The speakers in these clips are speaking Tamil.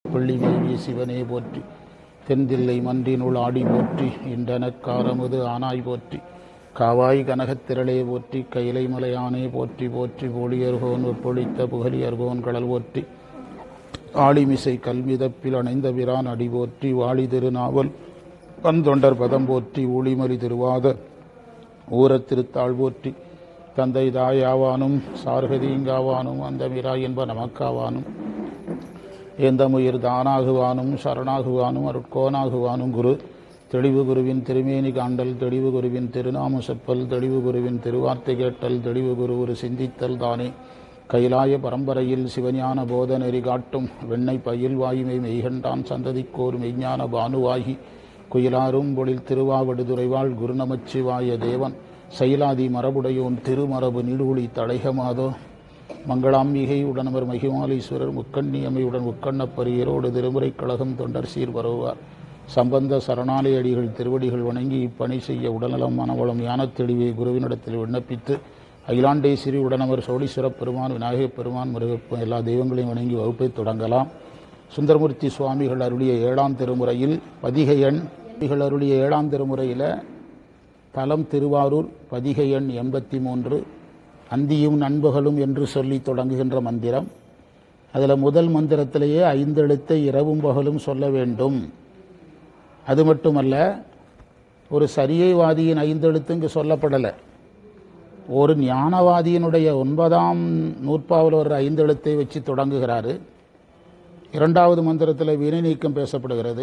வெள்ளி மேவி சிவனே போற்றி தென்தில்லை மன்றினுள் ஆடி போற்றி இன்றனக்காரமுது ஆனாய் போற்றி காவாய் கனகத்திரளே போற்றி கைலை மலையானே போற்றி போற்றி போலியர்கோன் ஒப்பொழித்த புகழியர்கோன் கடல் போற்றி ஆளிமிசை கல்விதப்பில் அணைந்த பிரான் அடி போற்றி வாழி திருநாவல் வந்தொண்டர் பதம் போற்றி ஊழிமலி திருவாத ஊரத் திருத்தாள் போற்றி தந்தை தாயாவானும் சார்கதீங்காவானும் அந்த மிரா என்ப நமக்காவானும் எந்தமுயிர் தானாகுவானும் சரணாகுவானும் அருட்கோனாகுவானும் குரு தெளிவு குருவின் திருமேனி காண்டல் தெளிவு குருவின் திருநாம செப்பல் தெளிவு குருவின் திருவார்த்தை கேட்டல் தெளிவு குரு ஒரு சிந்தித்தல் தானே கைலாய பரம்பரையில் சிவஞான போத நெறி காட்டும் வெண்ணை பயில் வாயுமை மெய்கண்டான் சந்ததிக்கோர் மெய்ஞான பானுவாகி குயிலாரும் பொழில் திருவாவடுதுறைவாள் குருநமச்சிவாய தேவன் சைலாதி மரபுடையோன் திருமரபு நீடுகுழி தழைகமாதோ மங்களாம்பிகை உடனவர் மகிமாலீஸ்வரர் முக்கண்ணியமையுடன் முக்கண்ணப்பரியரோடு திருமுறை கழகம் தொண்டர் சீர் வருவார் சம்பந்த சரணாலய அடிகள் திருவடிகள் வணங்கி இப்பணி செய்ய உடல்நலம் மனவளம் ஞானத் தெளிவை குருவினிடத்தில் விண்ணப்பித்து அகிலாண்டேஸ்வரி உடனவர் சோழீஸ்வரப் பெருமான் விநாயகப் பெருமான் முருகப்ப எல்லா தெய்வங்களையும் வணங்கி வகுப்பை தொடங்கலாம் சுந்தரமூர்த்தி சுவாமிகள் அருளிய ஏழாம் திருமுறையில் பதிகை எண் சுவாமிகள் அருளிய ஏழாம் திருமுறையில் தலம் திருவாரூர் பதிகை எண் எண்பத்தி மூன்று அந்தியும் நண்பகலும் என்று சொல்லி தொடங்குகின்ற மந்திரம் அதில் முதல் மந்திரத்திலேயே ஐந்தெழுத்தை இரவும் பகலும் சொல்ல வேண்டும் அது மட்டுமல்ல ஒரு சரியைவாதியின் ஐந்தெழுத்து இங்கு சொல்லப்படலை ஒரு ஞானவாதியினுடைய ஒன்பதாம் நூற்பாவில் ஒரு ஐந்தெழுத்தை வச்சு தொடங்குகிறாரு இரண்டாவது மந்திரத்தில் வினை நீக்கம் பேசப்படுகிறது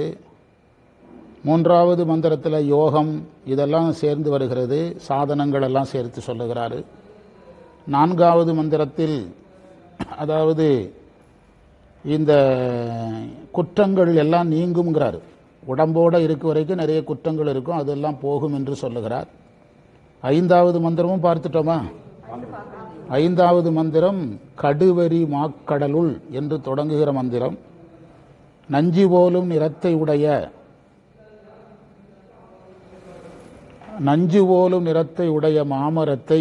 மூன்றாவது மந்திரத்தில் யோகம் இதெல்லாம் சேர்ந்து வருகிறது சாதனங்கள் எல்லாம் சேர்த்து சொல்லுகிறாரு நான்காவது மந்திரத்தில் அதாவது இந்த குற்றங்கள் எல்லாம் நீங்குங்கிறார் உடம்போடு இருக்க வரைக்கும் நிறைய குற்றங்கள் இருக்கும் அதெல்லாம் போகும் என்று சொல்லுகிறார் ஐந்தாவது மந்திரமும் பார்த்துட்டோமா ஐந்தாவது மந்திரம் கடுவரி மாக்கடலுள் என்று தொடங்குகிற மந்திரம் நஞ்சி போலும் நிறத்தை உடைய நஞ்சு போலும் நிறத்தை உடைய மாமரத்தை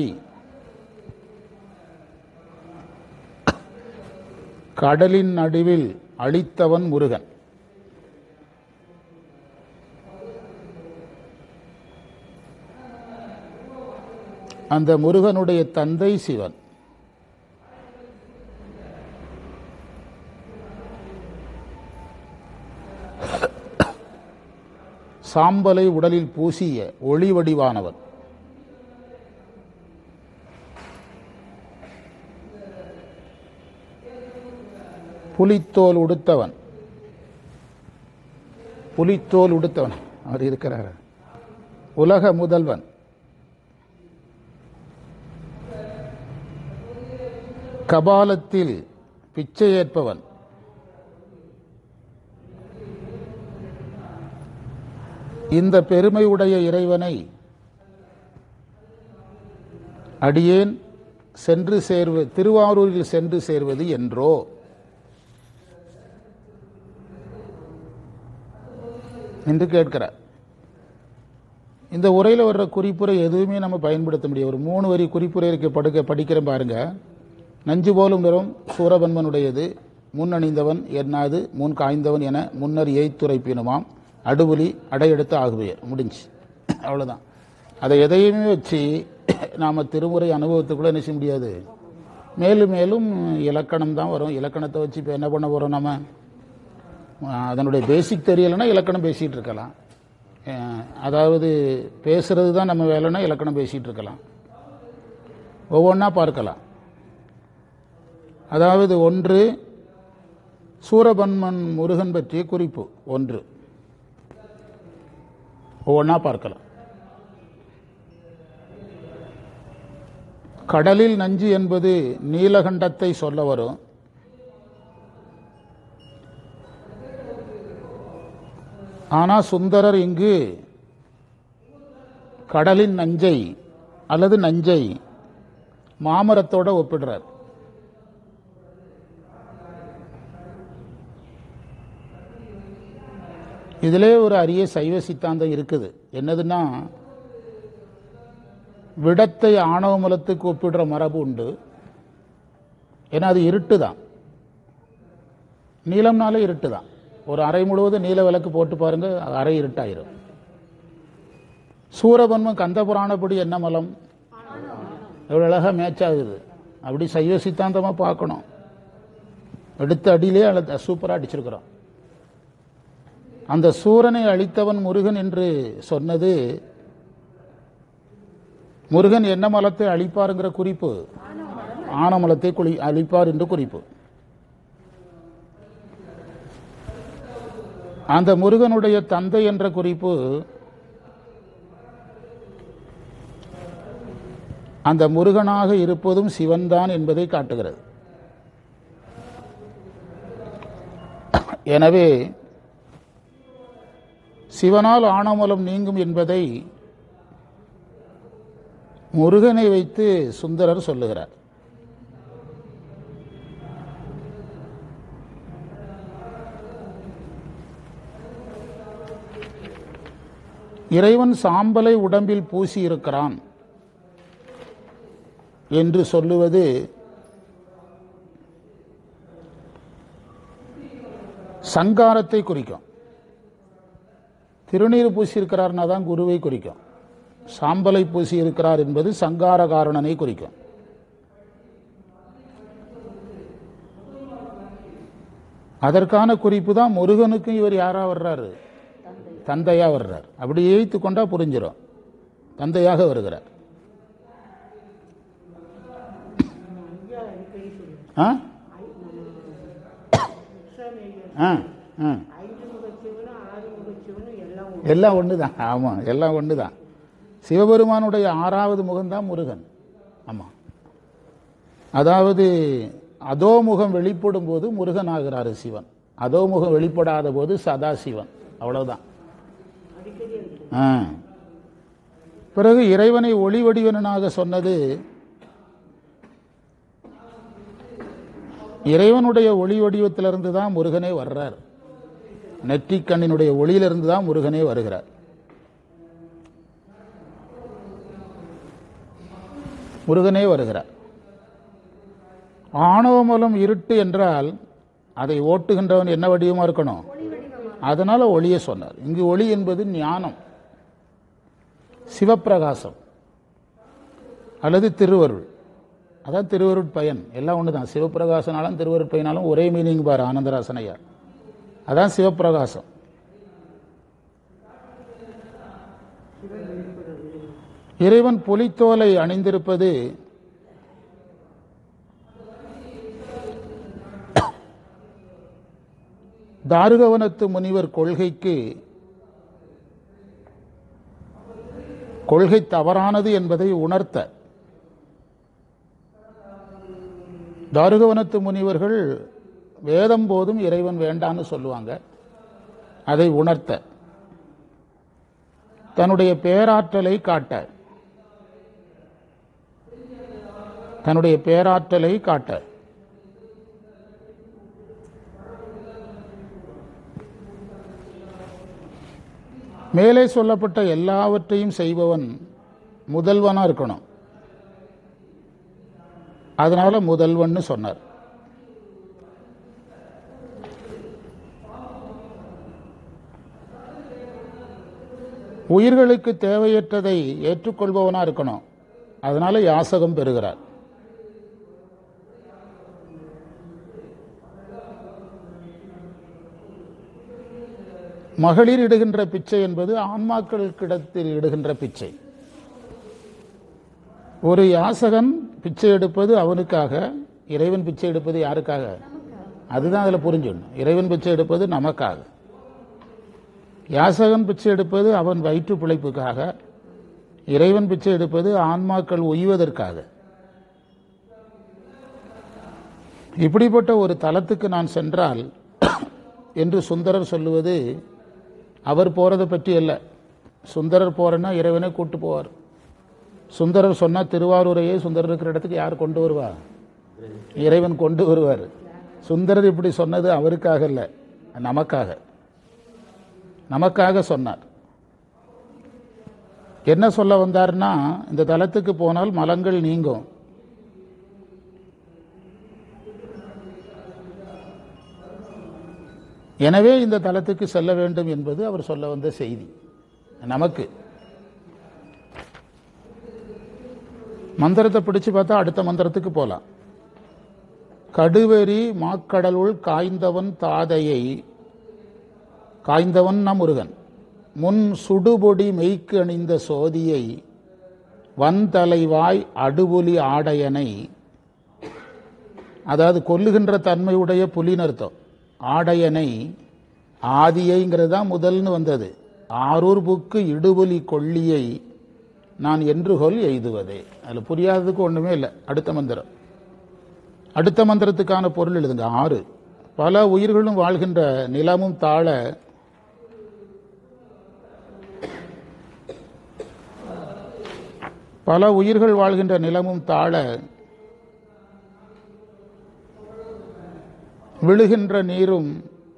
கடலின் நடுவில் அழித்தவன் முருகன் அந்த முருகனுடைய தந்தை சிவன் சாம்பலை உடலில் பூசிய ஒளி வடிவானவன் புலித்தோல் உடுத்தவன் புலித்தோல் உடுத்தவன் அவர் இருக்கிறார் உலக முதல்வன் கபாலத்தில் பிச்சை ஏற்பவன் இந்த பெருமையுடைய இறைவனை அடியேன் சென்று சேர்வு திருவாரூரில் சென்று சேர்வது என்றோ என்று கேட்கிறார் இந்த உரையில் வர்ற குறிப்புரை எதுவுமே நம்ம பயன்படுத்த முடியாது ஒரு மூணு வரி குறிப்புரை இருக்க படுக்க படிக்கிறேன் பாருங்க நஞ்சு போலும் நிறம் சூரபன்மனுடையது முன் அணிந்தவன் என்னாது முன் காய்ந்தவன் என முன்னர் எய்த்துரைப்பினுமாம் அடுபுலி அடையெடுத்து ஆகுவையர் முடிஞ்சு அவ்வளோதான் அதை எதையுமே வச்சு நாம் திருமுறை அனுபவத்துக்குள்ளே என்ன செய்ய முடியாது மேலும் மேலும் இலக்கணம் தான் வரும் இலக்கணத்தை வச்சு இப்போ என்ன பண்ண போகிறோம் நம்ம அதனுடைய பேசிக் தெரியலைன்னா இலக்கணம் பேசிகிட்டு இருக்கலாம் அதாவது பேசுறது தான் நம்ம வேலைன்னா இலக்கணம் பேசிகிட்டு இருக்கலாம் ஒவ்வொன்றா பார்க்கலாம் அதாவது ஒன்று சூரபன்மன் முருகன் பற்றிய குறிப்பு ஒன்று ஒவ்வொன்றா பார்க்கலாம் கடலில் நஞ்சு என்பது நீலகண்டத்தை சொல்ல வரும் ஆனால் சுந்தரர் இங்கு கடலின் நஞ்சை அல்லது நஞ்சை மாமரத்தோட ஒப்பிடுறார் இதிலே ஒரு அரிய சைவ சித்தாந்தம் இருக்குது என்னதுன்னா விடத்தை ஆணவ மலத்துக்கு ஒப்பிடுற மரபு உண்டு ஏன்னா அது இருட்டு தான் நீளம்னாலே இருட்டு தான் ஒரு அறை முழுவதும் நீல விளக்கு போட்டு பாருங்க அறை இருட்டாயிரும் சூரபன்மம் கந்த புராணப்படி என்ன மலம் எவ்வளோ அழகாக மேட்ச் ஆகுது அப்படி சைவ சித்தாந்தமாக பார்க்கணும் எடுத்த அடியிலே அழ சூப்பராக அடிச்சிருக்கிறோம் அந்த சூரனை அழித்தவன் முருகன் என்று சொன்னது முருகன் என்ன மலத்தை அழிப்பாருங்கிற குறிப்பு ஆனமலத்தை குளி அழிப்பார் என்று குறிப்பு அந்த முருகனுடைய தந்தை என்ற குறிப்பு அந்த முருகனாக இருப்பதும் சிவன்தான் என்பதை காட்டுகிறது எனவே சிவனால் ஆணவமலம் நீங்கும் என்பதை முருகனை வைத்து சுந்தரர் சொல்லுகிறார் இறைவன் சாம்பலை உடம்பில் பூசி இருக்கிறான் என்று சொல்லுவது சங்காரத்தை குறிக்கும் திருநீர் பூசி இருக்கிறார்னா தான் குருவை குறிக்கும் சாம்பலை பூசி இருக்கிறார் என்பது சங்கார காரணனை குறிக்கும் அதற்கான குறிப்பு தான் முருகனுக்கும் இவர் யாரா வர்றாரு தந்தையா வர்றார் அப்படி ஏய்த்து கொண்டா புரிஞ்சிடும் தந்தையாக வருகிறார் ஆ ஆ ஆ ஐந்து முகச்சிவனும் ஆறு முகச்சிவனும் எல்லாம் ஒண்ணு. எல்லாம் ஒன்று தான் ஆமாம் எல்லாம் ஒன்று தான் சிவபெருமானுடைய ஆறாவது முகம்தான் முருகன் ஆமாம் அதாவது அதோமுகம் வெளிப்படும் போது முருகன் ஆகிறாரு சிவன் அதோமுகம் வெளிப்படாத போது சதாசிவன் அவ்வளவுதான் ஆ பிறகு இறைவனை ஒளி வடிவனாக சொன்னது இறைவனுடைய ஒளி வடிவத்திலிருந்து தான் முருகனே வர்றார் நெற்றிக்கண்ணினுடைய ஒளியிலிருந்து தான் முருகனே வருகிறார் முருகனே வருகிறார் ஆணவமலம் இருட்டு என்றால் அதை ஓட்டுகின்றவன் என்ன வடிவமா இருக்கணும் அதனால ஒளியை சொன்னார் இங்கு ஒளி என்பது ஞானம் சிவப்பிரகாசம் அல்லது திருவருள் அதான் திருவருட்பயன் எல்லாம் ஒன்று தான் சிவப்பிரகாசனாலும் திருவருட்பயனாலும் ஒரே மீனிங் பாரு ஆனந்தராசன் ஐயா அதான் சிவப்பிரகாசம் இறைவன் புலித்தோலை அணிந்திருப்பது தாருகவனத்து முனிவர் கொள்கைக்கு கொள்கை தவறானது என்பதை உணர்த்த தாருகவனத்து முனிவர்கள் வேதம் போதும் இறைவன் வேண்டான்னு சொல்லுவாங்க அதை உணர்த்த தன்னுடைய பேராற்றலை காட்ட தன்னுடைய பேராற்றலை காட்ட மேலே சொல்லப்பட்ட எல்லாவற்றையும் செய்பவன் முதல்வனா இருக்கணும் அதனால முதல்வன்னு சொன்னார் உயிர்களுக்கு தேவையற்றதை ஏற்றுக்கொள்பவனா இருக்கணும் அதனால யாசகம் பெறுகிறார் மகளிர் இடுகின்ற பிச்சை என்பது ஆன்மாக்களுக்கிடத்தில் இடுகின்ற பிச்சை ஒரு யாசகன் பிச்சை எடுப்பது அவனுக்காக இறைவன் பிச்சை எடுப்பது யாருக்காக அதுதான் அதில் புரிஞ்சுடணும் இறைவன் பிச்சை எடுப்பது நமக்காக யாசகன் பிச்சை எடுப்பது அவன் வயிற்று பிழைப்புக்காக இறைவன் பிச்சை எடுப்பது ஆன்மாக்கள் உய்வதற்காக இப்படிப்பட்ட ஒரு தலத்துக்கு நான் சென்றால் என்று சுந்தரர் சொல்லுவது அவர் போறதை பற்றி அல்ல சுந்தரர் போறேன்னா இறைவனை கூட்டு போவார் சுந்தரர் சொன்னா திருவாரூரையே சுந்தரர் இருக்கிற இடத்துக்கு யார் கொண்டு வருவா இறைவன் கொண்டு வருவார் சுந்தரர் இப்படி சொன்னது அவருக்காக இல்லை நமக்காக நமக்காக சொன்னார் என்ன சொல்ல வந்தார்னா இந்த தலத்துக்கு போனால் மலங்கள் நீங்கும் எனவே இந்த தலத்துக்கு செல்ல வேண்டும் என்பது அவர் சொல்ல வந்த செய்தி நமக்கு மந்திரத்தை பிடிச்சு பார்த்தா அடுத்த மந்திரத்துக்கு போலாம் கடுவெறி மாக்கடலுள் காய்ந்தவன் தாதையை காய்ந்தவன் நம் முருகன் முன் சுடுபொடி மெய்க்கு அணிந்த சோதியை வந்தலைவாய் அடுபுலி ஆடையனை அதாவது கொல்லுகின்ற தன்மையுடைய புலின்னு அர்த்தம் ஆடையனை ஆதியைங்கிறது தான் முதல்னு வந்தது ஆரூர் புக்கு இடுபுலி கொள்ளியை நான் என்று கொல் எய்துவதே அதில் புரியாததுக்கு ஒன்றுமே இல்லை அடுத்த மந்திரம் அடுத்த மந்திரத்துக்கான பொருள் எழுதுங்க ஆறு பல உயிர்களும் வாழ்கின்ற நிலமும் தாழ பல உயிர்கள் வாழ்கின்ற நிலமும் தாழ விழுகின்ற நீரும்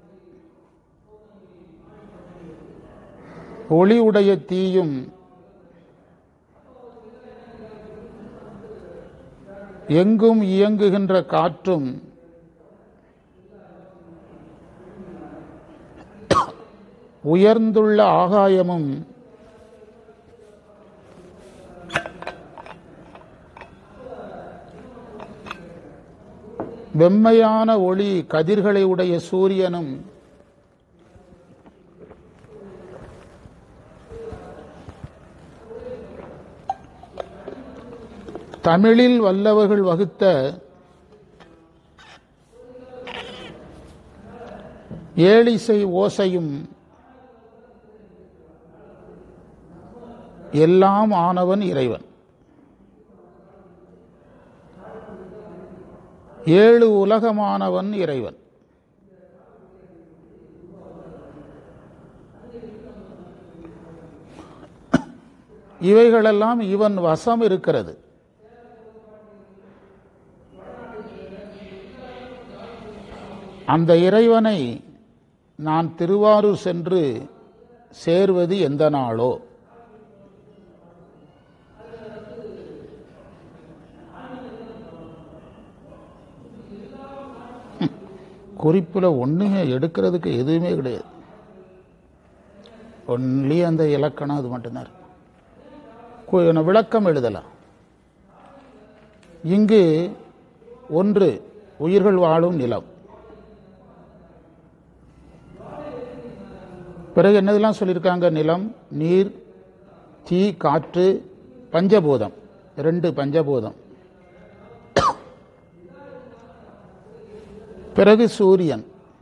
ஒளி உடைய தீயும் எங்கும் இயங்குகின்ற காற்றும் உயர்ந்துள்ள ஆகாயமும் வெம்மையான ஒளி கதிர்களை உடைய சூரியனும் தமிழில் வல்லவர்கள் வகுத்த ஏழிசை ஓசையும் எல்லாம் ஆனவன் இறைவன் ஏழு உலகமானவன் இறைவன் இவைகளெல்லாம் இவன் வசம் இருக்கிறது அந்த இறைவனை நான் திருவாரூர் சென்று சேர்வது எந்த நாளோ குறிப்பில் ஒன்றுமே எடுக்கிறதுக்கு எதுவுமே கிடையாது ஒன்லி அந்த இலக்கணம் அது மட்டும்தான் இருக்கு கு- விளக்கம் எழுதலாம் இங்கு ஒன்று உயிர்கள் வாழும் நிலம் பிறகு என்னதெல்லாம் சொல்லியிருக்காங்க நிலம் நீர் தீ காற்று பஞ்சபூதம் ரெண்டு பஞ்சபூதம் பிறகு சூரியன்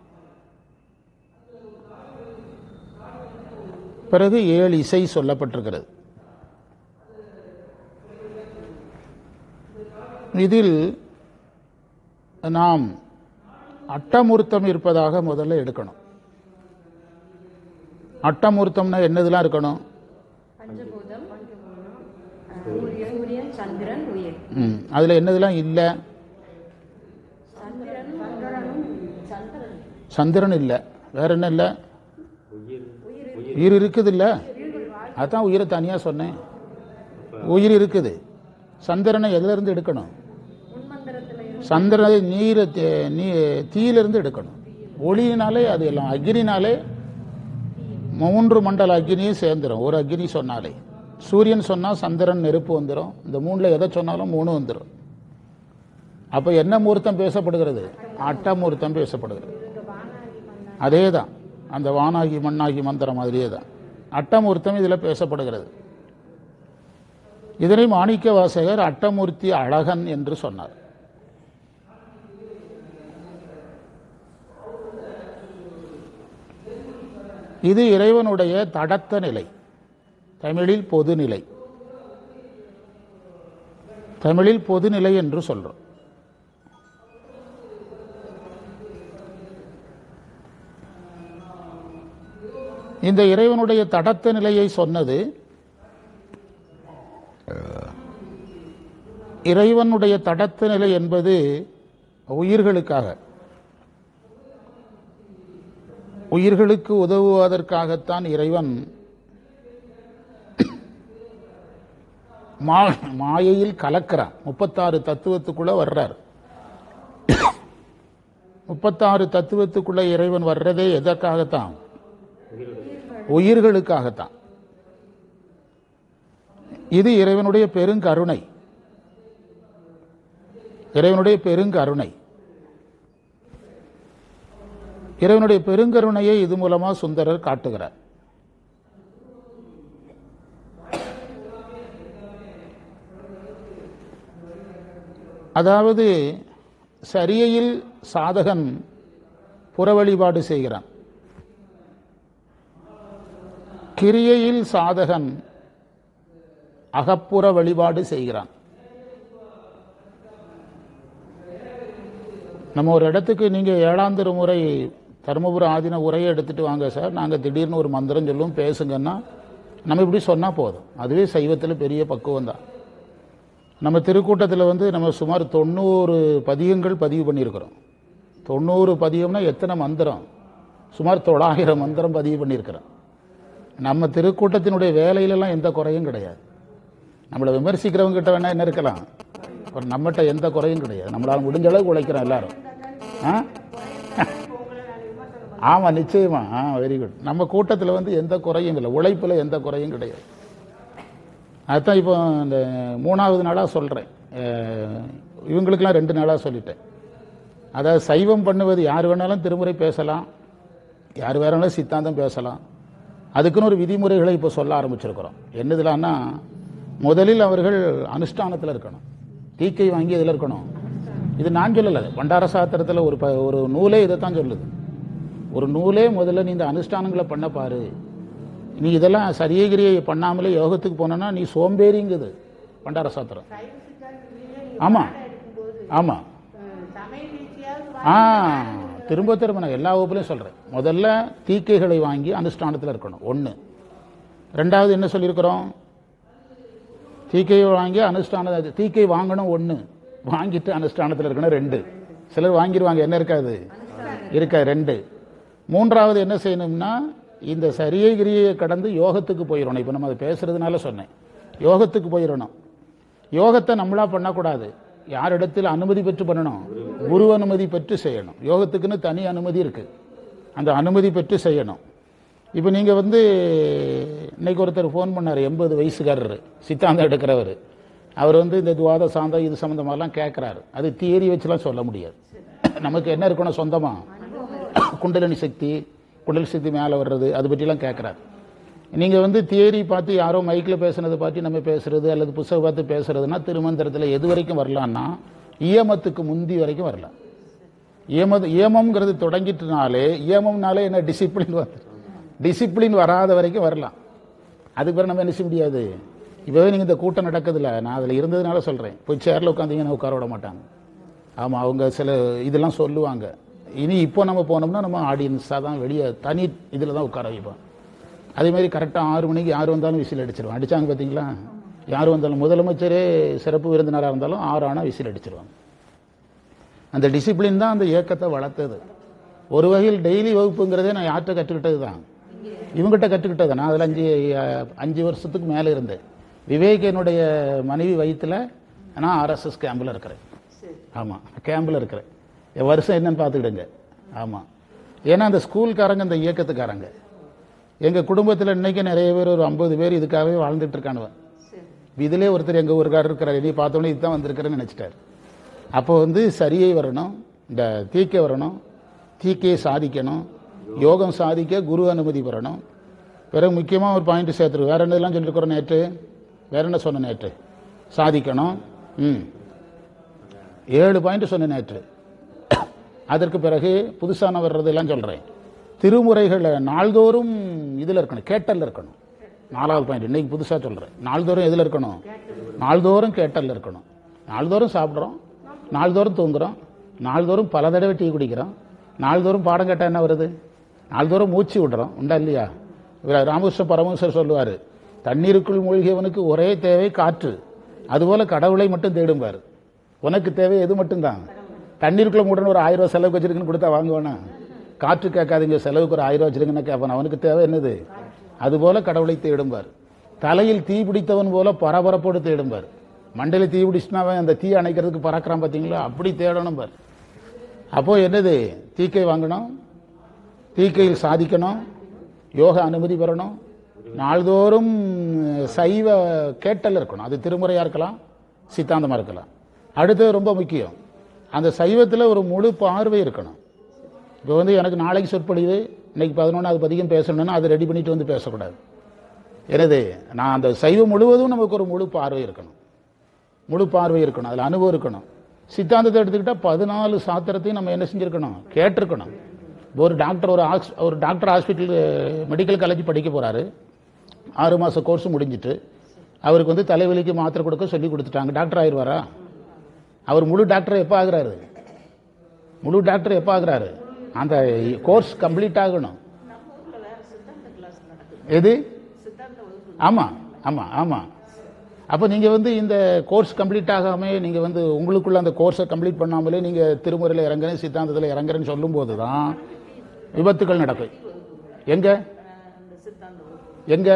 பிறகு ஏழு இசை சொல்லப்பட்டிருக்கிறது இதில் நாம் அட்டமூர்த்தம் இருப்பதாக முதல்ல எடுக்கணும் அட்டமூர்த்தம்னா என்னதெல்லாம் இருக்கணும் பஞ்சபூதம் சூரியன் சந்திரன் உயிர் ம், அதுல என்னதெல்லாம் இல்லை சந்திரன் சந்திரனும் சந்திரன் சந்திரன் இல்லை வேற என்ன இல்லை உயிர் இருக்குது இல்லை அதான் உயிரை தனியாக சொன்னேன் உயிர் இருக்குது சந்திரனை எதிலிருந்து எடுக்கணும் முன்மந்திரத்துல சந்திரனை நீரை தே- நீ தீயிலிருந்து எடுக்கணும் ஒளியினாலே அது எல்லாம் அக்னினாலே மூன்று மண்டல அக்னியும் சேர்ந்துடும் ஒரு அக்னி சொன்னாலே சூரியன் சொன்னால் சந்திரன் நெருப்பு வந்துடும் இந்த மூணில் எதை சொன்னாலும் மூணு வந்துடும் அப்போ என்ன மூர்த்தம் பேசப்படுகிறது அட்டமூர்த்தம் பேசப்படுகிறது அதே தான் அந்த வானாகி மண்ணாகி மந்திரம் மாதிரியே தான் அட்டமூர்த்தம் இதில் பேசப்படுகிறது இதனை மாணிக்க வாசகர் அட்டமூர்த்தி அழகன் என்று சொன்னார் இது இறைவனுடைய தடத்த நிலை தமிழில் பொதுநிலை தமிழில் பொதுநிலை என்று சொல்றோம் இந்த இறைவனுடைய தடத்த நிலையை சொன்னது இறைவனுடைய தடத்த நிலை என்பது உயிர்களுக்காக உயிர்களுக்கு உதவுவதற்காகத்தான் இறைவன் மா மாயையில் கலக்கிறான் முப்பத்தாறு தத்துவத்துக்குள்ள வர்றார் முப்பத்தாறு தத்துவத்துக்குள்ள இறைவன் வர்றதே எதற்காகத்தான் உயிர்களுக்காகத்தான் இது இறைவனுடைய பெருங்கருணை இறைவனுடைய பெருங்கருணை இறைவனுடைய பெருங்கருணையை இது மூலமா சுந்தரர் காட்டுகிறார் அதாவது சரியையில் சாதகன் புற வழிபாடு செய்கிறான் கிரியையில் சாதகன் அகப்புற வழிபாடு செய்கிறான் நம்ம ஒரு இடத்துக்கு நீங்க ஏழாம் திருமுறை தருமபுரம் ஆதின உரையை எடுத்துட்டு வாங்க சார் நாங்க திடீர்னு ஒரு மந்திரம் சொல்லுவோம் பேசுங்கன்னா நம்ம இப்படி சொன்னா போதும் அதுவே சைவத்தில் பெரிய பக்குவம் தான் நம்ம திருக்கூட்டத்தில் வந்து நம்ம சுமார் தொண்ணூறு பதியங்கள் பதிவு பண்ணியிருக்கிறோம் தொண்ணூறு பதியம்னா எத்தனை மந்திரம் சுமார் தொள்ளாயிரம் மந்திரம் பதிவு பண்ணியிருக்கிறோம் நம்ம திருக்கூட்டத்தினுடைய வேலையிலலாம் எந்த குறையும் கிடையாது நம்மளை விமர்சிக்கிறவங்க கிட்ட வேணா என்ன இருக்கலாம் அப்புறம் நம்மகிட்ட எந்த குறையும் கிடையாது நம்மளால முடிஞ்ச அளவுக்கு உழைக்கிறோம் எல்லாரும் ஆ ஆமா நிச்சயமா ஆ வெரி குட் நம்ம கூட்டத்தில் வந்து எந்த குறையும் இல்லை உழைப்பில் எந்த குறையும் கிடையாது அதுதான் இப்போ இந்த மூணாவது நாளாக சொல்கிறேன் இவங்களுக்கெல்லாம் ரெண்டு நாளாக சொல்லிட்டேன் அதாவது சைவம் பண்ணுவது யார் வேணாலும் திருமுறை பேசலாம் யார் வேணாலும் சித்தாந்தம் பேசலாம் அதுக்குன்னு ஒரு விதிமுறைகளை இப்போ சொல்ல ஆரம்பிச்சிருக்கிறோம் என்னதுலான்னா முதலில் அவர்கள் அனுஷ்டானத்தில் இருக்கணும் தீக்கை வாங்கி இதில் இருக்கணும் இது நான் சொல்லலை பண்டார சாத்திரத்தில் ஒரு ப ஒரு நூலே இதை தான் சொல்லுது ஒரு நூலே முதல்ல நீ இந்த அனுஷ்டானங்களை பண்ண பாரு நீ இதெல்லாம் சரியகிரியை பண்ணாமலே யோகத்துக்கு போனோன்னா நீ சோம்பேறிங்குது பண்டார சாத்திரம் சைவ சித்தாந்தத்திலேயே நீங்க ஆமா பாடம் எடுக்கும்போது ஆமா அஹ், சமய ரீதியாவது ஆ திரும்ப திரும்ப நான் எல்லா வகுப்புலையும் சொல்றேன் முதல்ல தீக்கைகளை வாங்கி அனுஷ்டானத்தில் இருக்கணும் ஒன்று ரெண்டாவது என்ன சொல்லியிருக்கிறோம் தீக்கையை வாங்கி அனுஷ்டான தீக்கை வாங்கணும் ஒன்று வாங்கிட்டு அனுஷ்டானத்தில் இருக்கணும் ரெண்டு சிலர் வாங்கிடுவாங்க என்ன இருக்காது இருக்கா ரெண்டு மூன்றாவது என்ன செய்யணும்னா இந்த சரியை கிரியை கடந்து யோகத்துக்கு போயிடணும் இப்போ நம்ம அதை பேசுறதுனால சொன்னேன் யோகத்துக்கு போயிடணும் யோகத்தை நம்மளா பண்ணக்கூடாது யாரிடத்தில் அனுமதி பெற்று பண்ணணும் குரு அனுமதி பெற்று செய்யணும் யோகத்துக்குன்னு தனி அனுமதி இருக்கு அந்த அனுமதி பெற்று செய்யணும் இப்போ நீங்க வந்து இன்னைக்கு ஒருத்தர் ஃபோன் பண்ணார் எண்பது வயசுக்காரர் சித்தாந்தம் எடுக்கிறவர் அவர் வந்து இந்த துவாத சாந்தம் இது சம்மந்தமாலாம் கேட்குறாரு அது தியரி வச்சுலாம் சொல்ல முடியாது நமக்கு என்ன இருக்கணும் சொந்தமா குண்டலினி சக்தி குண்டலி சக்தி மேலே வர்றது அது பற்றிலாம் கேட்குறாரு நீங்கள் வந்து தியரி பார்த்து யாரோ மைக்கில் பேசுனதை பார்த்து நம்ம பேசுறது அல்லது புஸ்தகம் பார்த்து பேசுறதுன்னா திருமந்திரத்தில் எது வரைக்கும் வரலான்னா ஈயமத்துக்கு முந்தி வரைக்கும் வரலாம் ஈயம ஈயமம்ங்கிறது தொடங்கிட்டனாலே ஈயமம்னாலே என்ன டிசிப்ளின் வந்து டிசிப்ளின் வராத வரைக்கும் வரலாம் அதுக்கு பிறகு நம்ம என்ன செய்ய முடியாது இப்போவே நீங்கள் இந்த கூட்டம் நடக்குதுல்ல நான் அதில் இருந்ததுனால சொல்கிறேன் போய் சேரில் உட்காந்தீங்கன்னா உட்கார விட மாட்டாங்க ஆமாம் அவங்க சில இதெல்லாம் சொல்லுவாங்க இனி இப்போ நம்ம போனோம்னா நம்ம ஆடியன்ஸாக தான் வெளியே தனி இதில் தான் உட்கார வைப்போம் அதே மாதிரி கரெக்டாக ஆறு மணிக்கு யார் வந்தாலும் விசில் அடிச்சிருவாங்க அடிச்சாங்க பார்த்தீங்களா யார் வந்தாலும் முதலமைச்சரே சிறப்பு விருந்தினராக இருந்தாலும் ஆறு ஆனால் விசில் அடிச்சிருவாங்க அந்த டிசிப்ளின் தான் அந்த இயக்கத்தை வளர்த்தது ஒரு வகையில் டெய்லி வகுப்புங்கிறதே நான் யார்கிட்ட கற்றுக்கிட்டது தான் இவங்ககிட்ட கற்றுக்கிட்டது நான் அதில் அஞ்சு அஹ், அஞ்சு வருஷத்துக்கு மேலே இருந்தேன் விவேக் என்னுடைய மனைவி வயிற்றுல நான் ஆர்எஸ்எஸ் கேம்பில் இருக்கிறேன் ஆமாம் கேம்பில் இருக்கிறேன் என் வருஷம் என்னன்னு பார்த்துக்கிடுங்க ஆமாம் ஏன்னா அந்த ஸ்கூல்காரங்க அந்த இயக்கத்துக்காரங்க எங்கள் குடும்பத்தில் இன்னைக்கு நிறைய பேர் ஒரு ஐம்பது பேர் இதுக்காகவே வாழ்ந்துட்டு இருக்கானுவன் இதிலே ஒருத்தர் எங்கள் ஊருக்காரர் இருக்கிறார் நீ பார்த்தோன்னே இதுதான் வந்திருக்கிறேன்னு நினச்சிட்டார் அப்போ வந்து சரியை வரணும் இந்த தீக்கை வரணும் தீக்கையை சாதிக்கணும் யோகம் சாதிக்க குரு அனுமதி பெறணும் பிறகு முக்கியமாக ஒரு பாயிண்ட் சேர்த்துரு வேற என்னதெல்லாம் சொல்லியிருக்கிறோம் நேற்று வேற என்ன சொன்ன நேற்று சாதிக்கணும் ம் ஏழு பாயிண்ட் சொன்ன நேற்று அதற்கு பிறகு புதுசான வர்றதெல்லாம் சொல்கிறேன் திருமுறைகளை நாள்தோறும் இதில் இருக்கணும் கேட்டல்ல இருக்கணும் நாலாவது பாயிண்ட் இன்னைக்கு புதுசாக சொல்கிறேன் நாள்தோறும் எதில் இருக்கணும் நாள்தோறும் கேட்டல்ல இருக்கணும் நாள்தோறும் சாப்பிட்றோம் நாள்தோறும் தூங்குறோம் நாள்தோறும் பல தடவை டீ குடிக்கிறோம் நாள்தோறும் பாடம் கேட்டால் என்ன வருது நாள்தோறும் மூச்சு விடுறோம் உண்டா இல்லையா இவர் ராமகிருஷ்ண பரமேஸ்வர் சொல்லுவார் தண்ணீருக்குள் மூழ்கியவனுக்கு ஒரே தேவை காற்று அதுபோல கடவுளை மட்டும் தேடும்பார் உனக்கு தேவை எது மட்டும்தான் தண்ணீருக்குள்ள மூடணும் ஒரு ஆயிரம் ரூபாய் செலவுக்கு வச்சிருக்குன்னு கொடுத்தா வாங்குவானா காற்று கேட்காதீங்க செலவுக்கு ஒரு ஆயிரம் ரூபாய் வச்சிருக்குன்னு கேட்பான் அவனுக்கு தேவை என்னது அதுபோல கடவுளை தேடும்பார் தலையில் தீ பிடித்தவன் போல பரபரப்போடு தேடும்பார் மண்டையில தீ பிடிச்சினாவே அந்த தீ அணைக்கிறதுக்கு பறக்கிறான் பார்த்தீங்களா அப்படி தேடணும் பார் அப்போ என்னது தீக்கை வாங்கணும் தீக்கையில் சாதிக்கணும் யோக அனுமதி பெறணும் நாள்தோறும் சைவ கேட்டல் இருக்கணும் அது திருமுறையா இருக்கலாம் சித்தாந்தமா இருக்கலாம் அடுத்தது ரொம்ப முக்கியம் அந்த சைவத்தில் ஒரு முழு பார்வை இருக்கணும் இப்போ வந்து எனக்கு நாளைக்கு சொற்பொழிவு இன்னைக்கு பதினொன்றாவது பதிகம் பேசணும்னா அதை ரெடி பண்ணிட்டு வந்து பேசக்கூடாது எனது நான் அந்த சைவம் முழுவதும் நமக்கு ஒரு முழு பார்வை இருக்கணும் முழு பார்வை இருக்கணும் அதில் அனுபவம் இருக்கணும் சித்தாந்தத்தை எடுத்துக்கிட்டா பதினாலு சாத்திரத்தையும் நம்ம என்ன செஞ்சிருக்கணும் கேட்டிருக்கணும் இப்போ ஒரு டாக்டர் ஒரு ஆக்ஸ் ஒரு டாக்டர் ஹாஸ்பிட்டல் மெடிக்கல் காலேஜ் படிக்க போறாரு ஆறு மாச கோர்ஸ் முடிஞ்சிட்டு அவருக்கு வந்து தலைவலிக்கு மாத்திரை கொடுக்க சொல்லி கொடுத்துட்டாங்க டாக்டர் ஆயிடுவாரா அவர் முழு டாக்டர் எப்போ ஆகுறாரு முழு டாக்டர் எப்போ ஆகுறாரு அந்த கோர்ஸ் கம்ப்ளீட் ஆகணும் எது ஆமா ஆமா ஆமா அப்போ நீங்க வந்து இந்த கோர்ஸ் கம்ப்ளீட் ஆகாம நீங்க வந்து உங்களுக்குள்ள அந்த கோர்ஸை கம்ப்ளீட் பண்ணாமலே நீங்க திருமுறையில் இறங்குறேன் சித்தாந்தத்தில் இறங்குறேன்னு சொல்லும்போது தான் விபத்துகள் நடக்கும் எங்க எங்க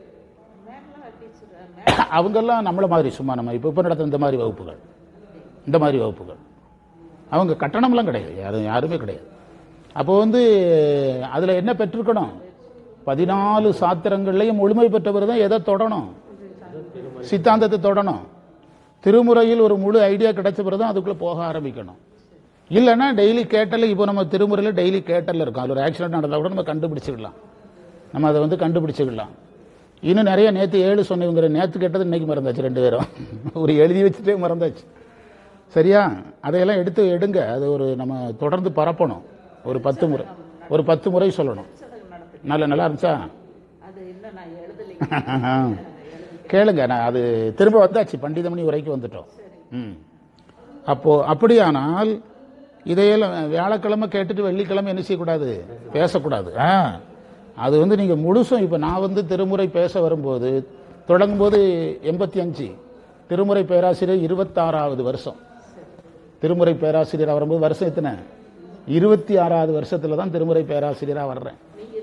அவங்கெல்லாம் நம்மள மாதிரி சும்மா நம்ம இப்போ இப்போ நடத்துற இந்த மாதிரி வகுப்புகள் இந்த மாதிரி வகுப்புகள் அவங்க கட்டணம்லாம் கிடையாது யாரும் யாருமே கிடையாது அப்போ வந்து அதில் என்ன பெற்றிருக்கணும் பதினாலு சாத்திரங்கள்லையும் முழுமை பெற்றவர் தான் எதை தொடணும் சித்தாந்தத்தை தொடணும் திருமுறையில் ஒரு முழு ஐடியா கிடைச்ச பிறகு தான் அதுக்குள்ளே போக ஆரம்பிக்கணும் இல்லைன்னா டெய்லி கேட்டல இப்போ நம்ம திருமுறையில் டெய்லி கேட்டல இருக்கும் அதில் ஒரு ஆக்சிடென்ட் நடந்தால் கூட நம்ம கண்டுபிடிச்சிக்கலாம் நம்ம அதை வந்து கண்டுபிடிச்சிக்கலாம் இன்னும் நிறைய நேற்று ஏழு சொன்னவங்க நேற்று கேட்டது இன்னைக்கு மறந்தாச்சு ரெண்டு பேரும் ஒரு எழுதி வச்சுட்டே மறந்தாச்சு சரியா அதையெல்லாம் எடுத்து எடுங்க அது ஒரு நம்ம தொடர்ந்து பரப்பணும் ஒரு பத்து முறை ஒரு பத்து முறை சொல்லணும் நல்ல நல்லா இருந்துச்சா அது இல்லை நான் எழுதலை கேளுங்க நான் அது திரும்ப வந்தாச்சு பண்டிதமணி வரைக்கும் வந்துட்டோம் ம் அப்போ அப்படியானால் இதையெல்லாம் வியாழக்கிழமை கேட்டுட்டு வெள்ளிக்கிழமை என்ன செய்யக்கூடாது பேசக்கூடாது ஆ அது வந்து நீங்க முழுசும் இப்போ நான் வந்து திருமுறை பேச வரும்போது தொடங்கும் போது எண்பத்தி அஞ்சு திருமுறை பேராசிரியர் இருபத்தாறாவது வருஷம் திருமுறை பேராசிரியராக வரும்போது வருஷம் எத்தனை இருபத்தி ஆறாவது வருஷத்துல தான் திருமுறை பேராசிரியராக வர்றேன்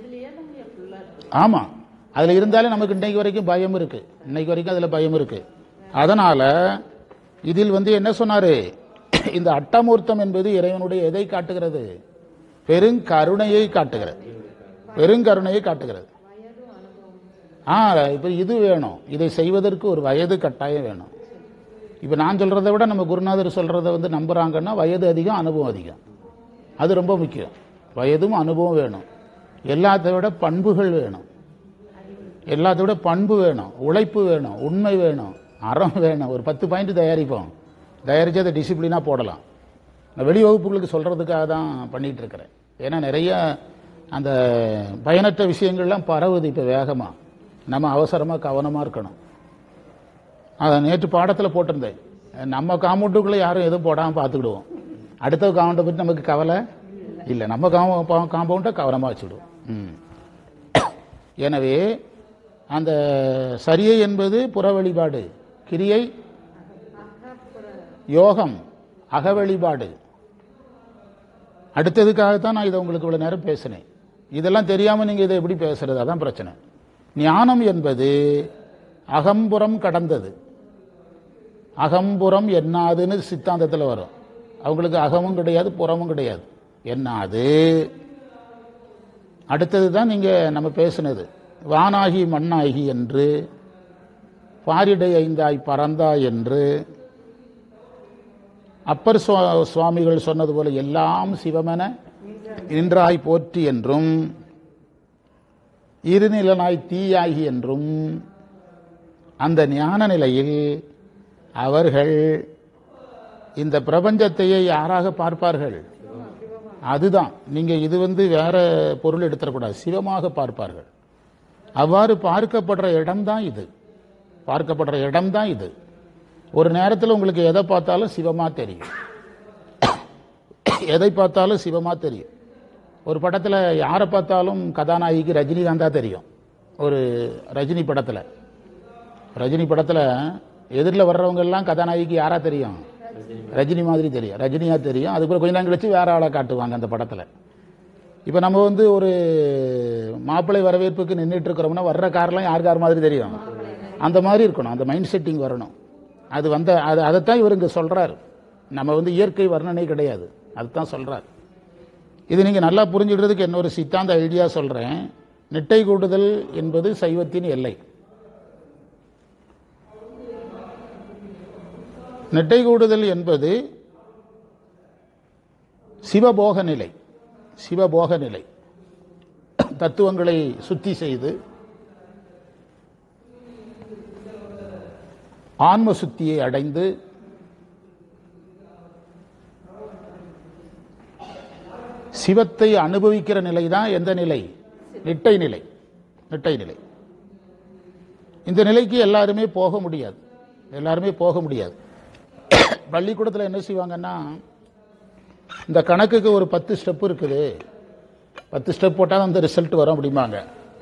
ஆமா அதுல இருந்தாலே நமக்கு இன்னைக்கு வரைக்கும் பயம் இருக்கு இன்னைக்கு வரைக்கும் அதுல பயம் இருக்கு அதனால இதில் வந்து என்ன சொன்னாரு இந்த அட்டமூர்த்தம் என்பது இறைவனுடைய எதை காட்டுகிறது பெருங்கருணையை காட்டுகிறது பெருங்கருணையை காட்டுகிறது ஆ இப்ப இது வேணும் இதை செய்வதற்கு ஒரு வயது கட்டாயம் வேணும் இப்ப நான் சொல்றதை விட நம்ம குருநாதர் சொல்றதை வந்து நம்புறாங்கன்னா வயது அதிகம் அனுபவம் அதிகம் அது ரொம்ப முக்கியம் வயதும் அனுபவம் வேணும் எல்லாத்தை விட பண்புகள் வேணும் எல்லாத்தை விட பண்பு வேணும் உழைப்பு வேணும் உண்மை வேணும் அறம் வேணும் ஒரு பத்து பாயிண்ட் தயாரிப்போம் தயாரித்து அதை டிசிப்ளினாக போடலாம் நான் வெளி வகுப்புகளுக்கு சொல்கிறதுக்காக தான் பண்ணிகிட்டு இருக்கிறேன் ஏன்னா நிறைய அந்த பயனற்ற விஷயங்கள்லாம் பரவுது இப்போ வேகமாக நம்ம அவசரமாக கவனமாக இருக்கணும் அதை நேற்று பாடத்தில் போட்டிருந்தேன் நம்ம காம்பவுண்டுக்குள்ளே யாரும் எதுவும் போடாமல் பார்த்துக்கிடுவோம் அடுத்த காம்பவுண்டை பற்றி நமக்கு கவலை இல்லை நம்ம காம்ப காம்பவுண்டை கவனமாக வச்சுக்கிடுவோம் ம். எனவே அந்த சரியை என்பது புற வழிபாடு கிரியை யோகம் அக வழிபாடு அடுத்ததுக்காகத்தான் நான் இதை உங்களுக்கு இவ்வளவு நேரம் பேசினேன் இதெல்லாம் தெரியாம நீங்க இதை எப்படி பேசுறது அதான் பிரச்சனை ஞானம் என்பது அகம்புறம் கடந்தது அகம்புறம் என்னாதுன்னு சித்தாந்தத்தில் வரும் அவங்களுக்கு அகமும் கிடையாது புறமும் கிடையாது என்னாது அடுத்தது தான் நீங்க நம்ம பேசுனது வானாகி மண்ணாகி என்று பாரிடை ஐந்தாய் பறந்தாய் என்று அப்பர் சுவா- சுவாமிகள் சொன்னது போல எல்லாம் சிவமென நின்றாய் போற்றி என்றும் இருநிலனாய் தீயாகி என்றும் அந்த ஞான நிலையில் அவர்கள் இந்த பிரபஞ்சத்தையே யாராக பார்ப்பார்கள் அதுதான் நீங்க இது வந்து வேற பொருள் எடுத்துடக்கூடாது சிவமாக பார்ப்பார்கள் அவ்வாறு பார்க்கப்படுற இடம்தான் இது பார்க்கப்படுற இடம்தான் இது ஒரு நேரத்தில் உங்களுக்கு எதை பார்த்தாலும் சிவமா தெரியும் எதை பார்த்தாலும் சிவமா தெரியும் ஒரு படத்தில் யாரை பார்த்தாலும் கதாநாயகிக்கு ரஜினிகாந்தா தெரியும் ஒரு ரஜினி படத்தில் ரஜினி படத்தில் எதிரில் வர்றவங்க எல்லாம் கதாநாயகிக்கு யாரா தெரியும் ரஜினி மாதிரி தெரியும் ரஜினியா தெரியும் அதுக்கப்புறம் கொஞ்ச நேரம் கழிச்சு வேற ஆளை காட்டுவாங்க அந்த படத்தில் இப்போ நம்ம வந்து ஒரு மாப்பிள்ளை வரவேற்புக்கு நின்றுட்டு இருக்கிறோம்னா வர்ற கார்லாம் யார் கார் மாதிரி தெரியும் அந்த மாதிரி இருக்கணும் அந்த மைண்ட் செட்டிங் வரணும் அது வந்த அது அதைத்தான் இவர் இங்க சொல்றாரு நம்ம வந்து இயற்கை வர்ணனை கிடையாது அதுதான் சொல்றார் இது நீங்க நல்லா புரிஞ்சுக்கிறதுக்கு இன்னொரு சித்தாந்த ஐடியா சொல்றேன் நெட்டை கூடுதல் என்பது சைவத்தின் எல்லை நெட்டை கூடுதல் என்பது சிவபோக நிலை சிவபோக நிலை தத்துவங்களை சுத்தி செய்து ஆன்ம சுத்தியை அடைந்து சிவத்தை அனுபவிக்கிற நிலை தான் எந்த நிலை நிட்டை நிலை நிட்டை நிலை இந்த நிலைக்கு எல்லாருமே போக முடியாது எல்லாருமே போக முடியாது பள்ளிக்கூடத்தில் என்ன செய்வாங்கன்னா இந்த கணக்குக்கு ஒரு பத்து ஸ்டெப் இருக்குது பத்து ஸ்டெப் போட்டால் தான் அந்த ரிசல்ட் வரும் அப்படிம்பாங்க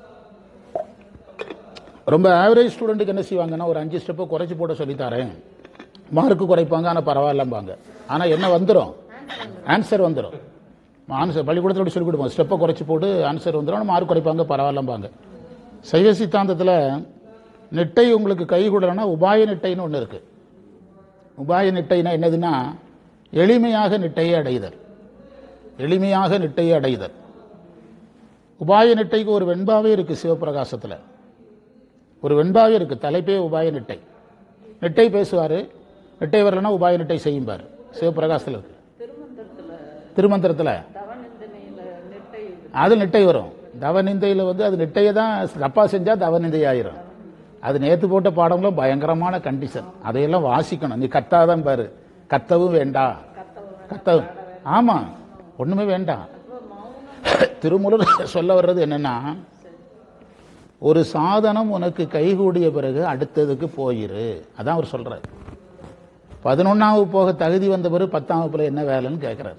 ரொம்ப ஆவரேஜ் ஸ்டூடெண்ட்டுக்கு என்ன செய்வாங்கன்னா ஒரு அஞ்சு ஸ்டெப்பை குறைச்சி போட சொல்லித்தரேன் மார்க்கு குறைப்பாங்க ஆனால் பரவாயில்லம்பாங்க ஆனால் என்ன வந்துடும் ஆன்சர் வந்துடும் ஆன்சர் பள்ளிக்கூடத்தில் அப்படி சொல்லி கொடுப்போம் ஸ்டெப்பை குறைச்சி போட்டு ஆன்சர் வந்துடும் மார்க் குறைப்பாங்க பரவாயில்லம்பாங்க சைவ சித்தாந்தத்தில் நெட்டை உங்களுக்கு கை கூடலைன்னா உபாய நெட்டைன்னு ஒன்று இருக்குது உபாய நிட்டைனா என்னதுன்னா எளிமையாக நிட்டையை அடைதல் எளிமையாக நிட்டையை அடைதல் உபாய நிட்டைக்கு ஒரு வெண்பாவே இருக்கு சிவபிரகாசத்தில் ஒரு வெண்பாவே இருக்கு தலைப்பே உபாய நிட்டை நிட்டை பேசுவார் நிட்டை வரலன்னா உபாய நிட்டை செய்யும்பார் சிவபிரகாசத்தில் இருக்கு திருமந்திரத்துல திருமந்திரத்தில் தவநிந்தனையில நெட்டை அது நிட்டை வரும் தவநிந்தையில் வந்து அது நிட்டையை தான் தப்பா செஞ்சால் தவநிந்தை ஆயிரும் அது நேத்து போட்ட பாடங்களும் பயங்கரமான கண்டிஷன் அதையெல்லாம் வாசிக்கணும் நீ கத்தாதான் பாரு கத்தவும் வேண்டாம் கத்தவும் ஆமா ஒண்ணுமே வேண்டாம் திருமுருக சொல்ல வர்றது என்னன்னா ஒரு சாதனம் உனக்கு கைகூடிய பிறகு அடுத்ததுக்கு போயிரு அதான் அவர் சொல்றாரு பதினொன்னாவது போக தகுதி வந்த பிறகு பத்தாம் வகுப்புல என்ன வேலைன்னு கேட்கிறாரு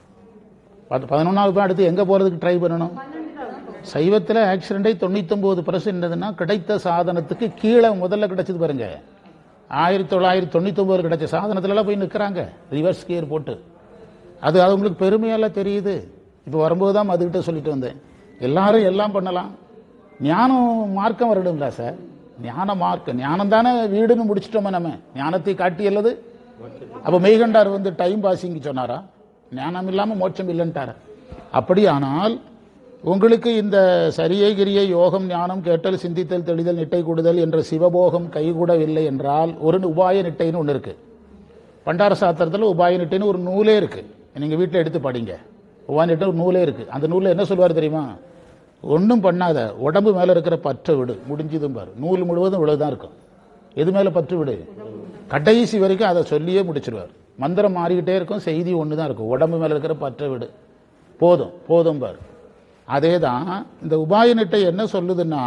பதினொன்னாவது அடுத்து எங்க போறதுக்கு ட்ரை பண்ணணும் சைவத்தில் ஆக்சிடென்டை தொண்ணூத்தொம்பது பர்சன்ட்னா கிடைத்த சாதனத்துக்கு கீழே முதல்ல கிடைச்சது பாருங்க ஆயிரத்தி தொள்ளாயிரத்தி தொண்ணூத்தொம்பது கிடைச்ச சாதனத்துலலாம் போய் நிற்கிறாங்க ரிவர்ஸ் கியர் போட்டு அது அவங்களுக்கு பெருமையெல்லாம் தெரியுது இப்போ வரும்போது தான் அதுகிட்ட சொல்லிட்டு வந்தேன் எல்லாரும் எல்லாம் பண்ணலாம் ஞானம் மார்க்கம் வரணுங்களா சார் ஞான மார்க்கம் ஞானம் தானே வீடுன்னு முடிச்சிட்டோமே நம்ம ஞானத்தை காட்டி அல்லது அப்போ மெய்கண்டார் வந்து டைம் பாசிங் சொன்னாரா ஞானம் இல்லாமல் மோட்சம் இல்லைன்ட்டாரா அப்படியானால் உங்களுக்கு இந்த சரியை கிரியை யோகம் ஞானம் கேட்டல் சிந்தித்தல் தெளிதல் நிட்டை கூடுதல் என்ற சிவபோகம் கைகூடவில்லை என்றால் ஒரு உபாய நிட்டைன்னு ஒன்று இருக்கு பண்டார சாத்திரத்தில் உபாய நிட்டைன்னு ஒரு நூலே இருக்கு நீங்க வீட்டில் எடுத்து படிங்க உபாய நிட்டை ஒரு நூலே இருக்கு அந்த நூலில் என்ன சொல்வார் தெரியுமா ஒன்றும் பண்ணாத உடம்பு மேலே இருக்கிற பற்றை விடு முடிஞ்சதும் பாரு நூல் முழுவதும் இவ்வளவுதான் இருக்கும் எது மேலே பற்று விடு கடைசி வரைக்கும் அதை சொல்லியே முடிச்சிருவார் மந்திரம் மாறிக்கிட்டே இருக்கும் செய்தி ஒன்று தான் இருக்கும் உடம்பு மேலே இருக்கிற பற்றை விடு போதும் போதும் பாரு அதே தான் இந்த உபாய நிட்டை என்ன சொல்லுதுன்னா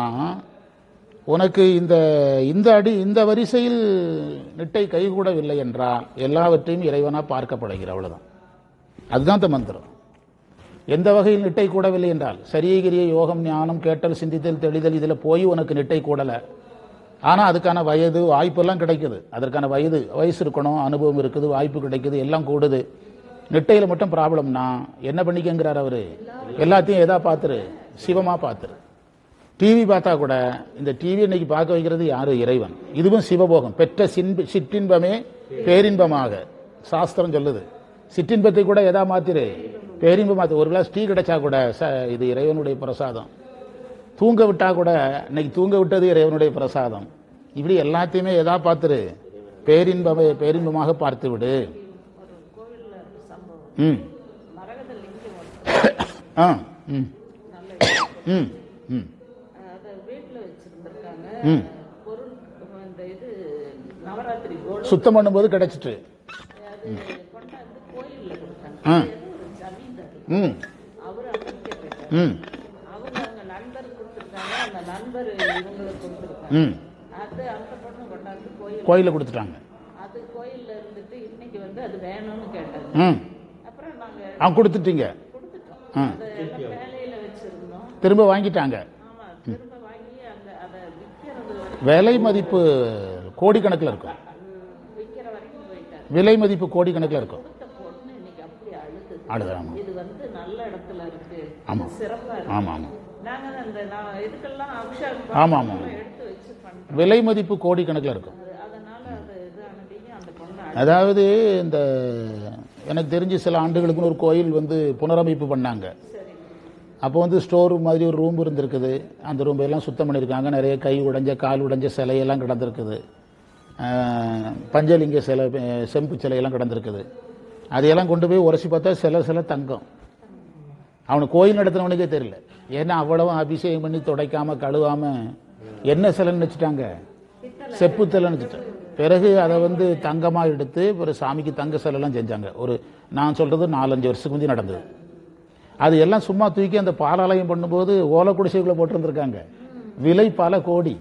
உனக்கு இந்த இந்த அடி இந்த வரிசையில் நிட்டை கைகூடவில்லை என்றால் எல்லாவற்றையும் இறைவனா பார்க்கப்படுகிற அவ்வளவுதான் அதுதான் இந்த மந்திரம் எந்த வகையில் நிட்டை கூடவில்லை என்றால் சரியகிரிய யோகம் ஞானம் கேட்டல் சிந்தித்தல் தெளிதல் இதில் போய் உனக்கு நிட்டை கூடலை ஆனால் அதுக்கான வயது வாய்ப்பெல்லாம் கிடைக்குது அதற்கான வயது வயசு இருக்கணும் அனுபவம் இருக்குது வாய்ப்பு கிடைக்குது எல்லாம் கூடுது நெட்டையில் மட்டும் ப்ராப்ளம்னா என்ன பண்ணிக்கங்கிறார் அவரு எல்லாத்தையும் எதா பார்த்துரு சிவமா பார்த்துரு டிவி பார்த்தா கூட இந்த டிவி இன்னைக்கு பார்க்க வைக்கிறது யாரு இறைவன் இதுவும் சிவபோகம் பெற்ற சின்ப சிற்றின்பமே பேரின்பமாக சாஸ்திரம் சொல்லுது சிற்றின்பத்தை கூட எதா மாத்திரு பேரின்பம் மாத்து ஒரு கிளாஸ் டீ கிடைச்சா கூட ச இது இறைவனுடைய பிரசாதம் தூங்க விட்டா கூட இன்னைக்கு தூங்க விட்டது இறைவனுடைய பிரசாதம் இப்படி எல்லாத்தையுமே எதா பார்த்துரு பேரின்பமே பேரின்பமாக பார்த்து விடு ஒரு கோவில்ல சம்பவம் ம் மரகத லிங்கம் ஒன்று ஆ ம் நல்ல ம் ம் அதை வீட்டில் வச்சிருந்திருக்காங்க ம். பொருள் இந்த இது நவராத்திரி கோல் சுத்தம் பண்ணும்போது கிடைச்சிட்டு அது கொண்டாந்து கோயில்ல கொடுத்தாங்க ஆ ஏதோ ஒரு ஜமீன்தார் ம் அவர் அங்கே போயிட்டார் ம் அவங்க அவங்க நண்பர் கொடுத்துருக்காங்க அந்த நண்பர் இவங்களுக்கு கொடுத்துருக்காங்க ம் அது அந்த பொண்ணு கொண்டாந்து கோயில் கோயிலில் கொடுத்துட்டாங்க அது கோயில்ல இருந்துட்டு இன்னைக்கு வந்து அது வேணும்னு கேட்டாங்க ம் அப்புறம் நாங்க ஆ கொடுத்துட்டீங்க கொடுத்துட்டோம் ஆ அதை எல்லாம் வேலையில வச்சிருந்தோம் திரும்ப வாங்கிட்டாங்க ஆமா திரும்ப வாங்கி அந்த அதை விற்கிறது வரைக்கும் விலை மதிப்பு கோடிக்கணக்கில் இருக்கும் விற்கிற வரைக்கும் போயிட்டாங்க விலை மதிப்பு கோடிக்கணக்கில் இருக்கும் கொடுத்த பொண்ணு இன்னைக்கு அப்படி அழுது அழுது ஆமாம் இது வந்து நல்ல இடத்துல இருக்கு ஆமா. இது சிறப்பா இருக்கு ஆமாம் ஆமாம் நாங்க அந்த நான் இதுக்கெல்லாம் அபிஷேகம் ஆமா, ஆமா. பண்ணி எடுத்து வச்சு பண்றோம் விலை மதிப்பு கோடிக்கணக்கில் இருக்கும் அது- அதனால அது இதானதையும் அந்த பொண்ணு அதாவது இந்த எனக்கு தெரிஞ்சு சில ஆண்டுகளுக்குன்னு ஒரு கோயில் வந்து புனரமைப்பு பண்ணாங்க அப்போ வந்து ஸ்டோர் ரூம் மாதிரி ஒரு ரூம் இருந்திருக்குது அந்த ரூம் எல்லாம் சுத்தம் பண்ணியிருக்காங்க நிறைய கை உடைஞ்ச கால் உடைஞ்ச சிலையெல்லாம் கிடந்திருக்குது ஆஹ், பஞ்சலிங்க சிலை அஹ், செம்பு சிலையெல்லாம் கிடந்திருக்குது அதையெல்லாம் கொண்டு போய் உரசி பார்த்தா சில சில தங்கம் அவனுக்கு கோயில் நடத்தினவனுக்கே தெரியல ஏன்னா அவ்வளவு அபிஷேகம் பண்ணி துடைக்காம கழுவாம என்ன சிலைன்னு வச்சுட்டாங்க செப்பு சிலைன்னு வச்சுட்டாங்க பிறகு அதை வந்து தங்கமா எடுத்து ஒரு சாமிக்கு தங்க சிலைலாம் செஞ்சாங்க ஒரு நான் சொல்றது நாலஞ்சு வருஷத்துக்கு முந்தி நடந்தது அது எல்லாம் சும்மா தூக்கி அந்த பாலாலயம் பண்ணும்போது ஓலை குடிசைக்குள்ள போட்டிருந்திருக்காங்க விலை பல கோடி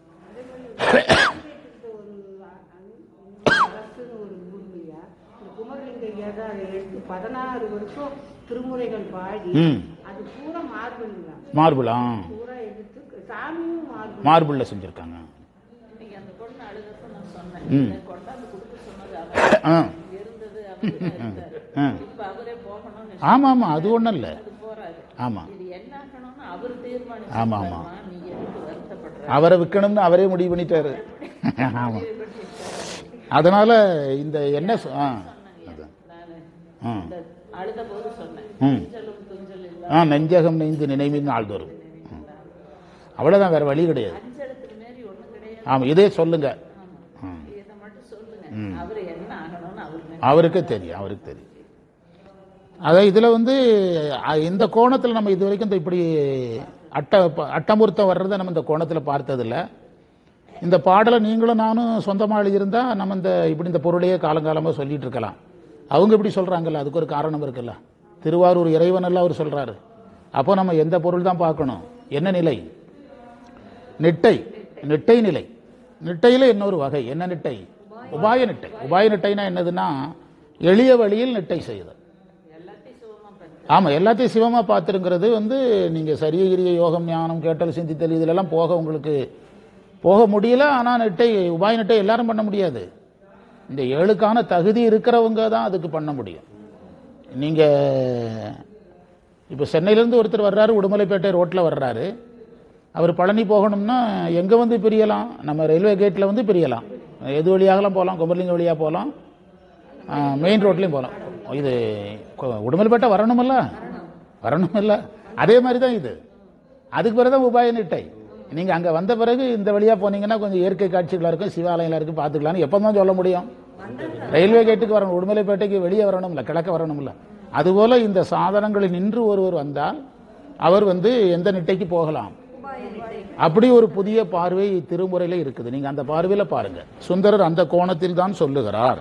அரசுன்னு ஒரு ஊர்லையா இந்த குமரலிங்க ஐயா தான் அதை எடுத்து பதினாறு வருஷம் திருமுறைகள் பாடி ம் அது பூரா மார்பிள் தான் மார்பிள் ஆ பூரா எடுத்து சாமியும் மார்பிள் மார்பிளில் செஞ்சுருக்காங்க இன்னைக்கு அந்த பொண்ணு அழுதப்ப நான் சொன்னேன் ம். இதை கொண்டாந்து கொடுக்க சொன்னது அவர் ஆ இருந்தது அவர் தான் இருந்தாரு ஆ இப்ப அவரே போகணும்னு ஆமாம் ஆமாம் அது ஒன்றும் இல்லை அது போறாரு ஆமாம் இது என்ன ஆகணும்னு அவர் தீர்மானிச்சு ஆமா, ஆமா. நீ எதுக்கு வருத்தப்படுற அவரை விற்கணும்னு அவரே முடிவு பண்ணிட்டாரு ஆமாம் அதனால இந்த என்ன சொ- ஆ அதான். நானு ஆ இந்த அழுத போது சொன்னேன் ம். துஞ்சலும் துஞ்சல் இல்ல ஆ நெஞ்சகம் நெய்ந்து நினைவின் நாள்தோறும் அவ்வளோதான் வேற வழி கிடையாது அஞ்சலத்துக்கு மாரி ஒண்ணு கிடையாது ஆமாம் இதே சொல்லுங்க ஆமா இதை மட்டும் சொல்லுங்க அவர் என்ன ஆகணும்னு அவருக்கு அவருக்கே தெரியும் அவருக்கு தெரியும் அதான் இதில் வந்து அ, இந்த கோணத்தில் நம்ம இது வரைக்கும் இந்த இப்படி அட்ட ப- அட்டமுறுத்தம் வர்றதை நம்ம இந்த கோணத்தில் பார்த்ததில்ல இந்த பாடலை நீங்களும் நானும் சொந்தமாக எழுதியிருந்தா நம்ம இந்த இப்படி இந்த பொருளையே காலங்காலமாக சொல்லிட்டு இருக்கலாம் அவங்க இப்படி சொல்கிறாங்கல்ல அதுக்கு ஒரு காரணம் இருக்குல்ல திருவாரூர் இறைவன் எல்லாம் அவர் சொல்கிறாரு அப்போ நம்ம எந்த பொருள் தான் பார்க்கணும் என்ன நிலை நெட்டை நெட்டை நிலை நெட்டையில் இன்னொரு வகை என்ன நெட்டை உபாய நெட்டை உபாய நெட்டைனா என்னதுன்னா எளிய வழியில் நெட்டை செய்யுது எல்லாத்தையும் சுகமா பண்ணு ஆமாம் எல்லாத்தையும் சிவமாக பார்த்துருங்கிறது வந்து நீங்கள் சரியகிரிய யோகம் ஞானம் கேட்டல் சிந்தித்தல் இதிலெல்லாம் போக உங்களுக்கு போக முடியல ஆனால் நெட்டை உபாய நெட்டை எல்லாரும் பண்ண முடியாது இந்த ஏழுக்கான தகுதி இருக்கிறவங்க தான் அதுக்கு பண்ண முடியும் நீங்கள் இப்போ சென்னையிலேருந்து ஒருத்தர் வர்றாரு உடுமலைப்பேட்டை ரோட்டில் வர்றாரு அவர் பழனி போகணும்னா எங்கே வந்து பிரியலாம் நம்ம ரயில்வே கேட்டில் வந்து பிரியலாம் எது வழியாகலாம் போகலாம் குமரலிங்க வழியாக போகலாம் மெயின் ரோட்லேயும் போகலாம் இது கொ- உடுமலைப்பேட்டை வரணுமில்ல வரணுமில்ல அதே மாதிரி தான் இது அதுக்கு பிறகு தான் உபாய நிட்டை நீங்கள் அங்கே வந்த பிறகு இந்த வழியாக போனீங்கன்னா கொஞ்சம் இயற்கை காட்சிகளாக இருக்கும் சிவாலயங்களாக இருக்கும் பார்த்துக்கலாம்னு எப்போ தான் சொல்ல முடியும் ரயில்வே கேட்டுக்கு வரணும் உடுமலைப்பேட்டைக்கு வெளியே வரணும்ல கிழக்க வரணும்ல அதுபோல இந்த சாதனங்களில் நின்று ஒருவர் வந்தால் அவர் வந்து எந்த நிட்டைக்கு போகலாம் அப்படி ஒரு புதிய பார்வை திருமுறையில இருக்குது நீங்க அந்த பார்வையில பாருங்க சுந்தரர் அந்த கோணத்தில் தான் சொல்லுகிறார்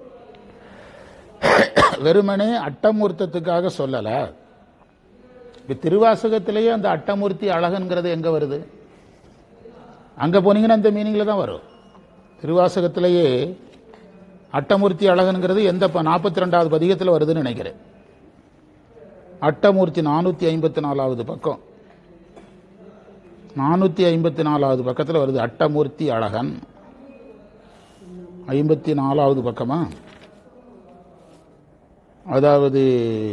வெறுமனே அட்டமூர்த்தத்துக்காக சொல்லல இப்ப திருவாசகத்திலேயே அந்த அட்டமூர்த்தி அழகன்கிறது எங்க வருது அங்க போனீங்கன்னா அந்த மீனிங்ல தான் வரும் திருவாசகத்திலேயே அட்டமூர்த்தி அழகன்கிறது எந்த நாற்பத்தி ரெண்டாவது பதிகத்தில் வருதுன்னு நினைக்கிறேன் அட்டமூர்த்தி நானூற்றி ஐம்பத்தி நாலாவது பக்கம் நானூற்றி ஐம்பத்தி நாலாவது பக்கத்தில் வருது அட்டமூர்த்தி அழகன் ஐம்பத்தி நாலாவது பக்கமா அதாவது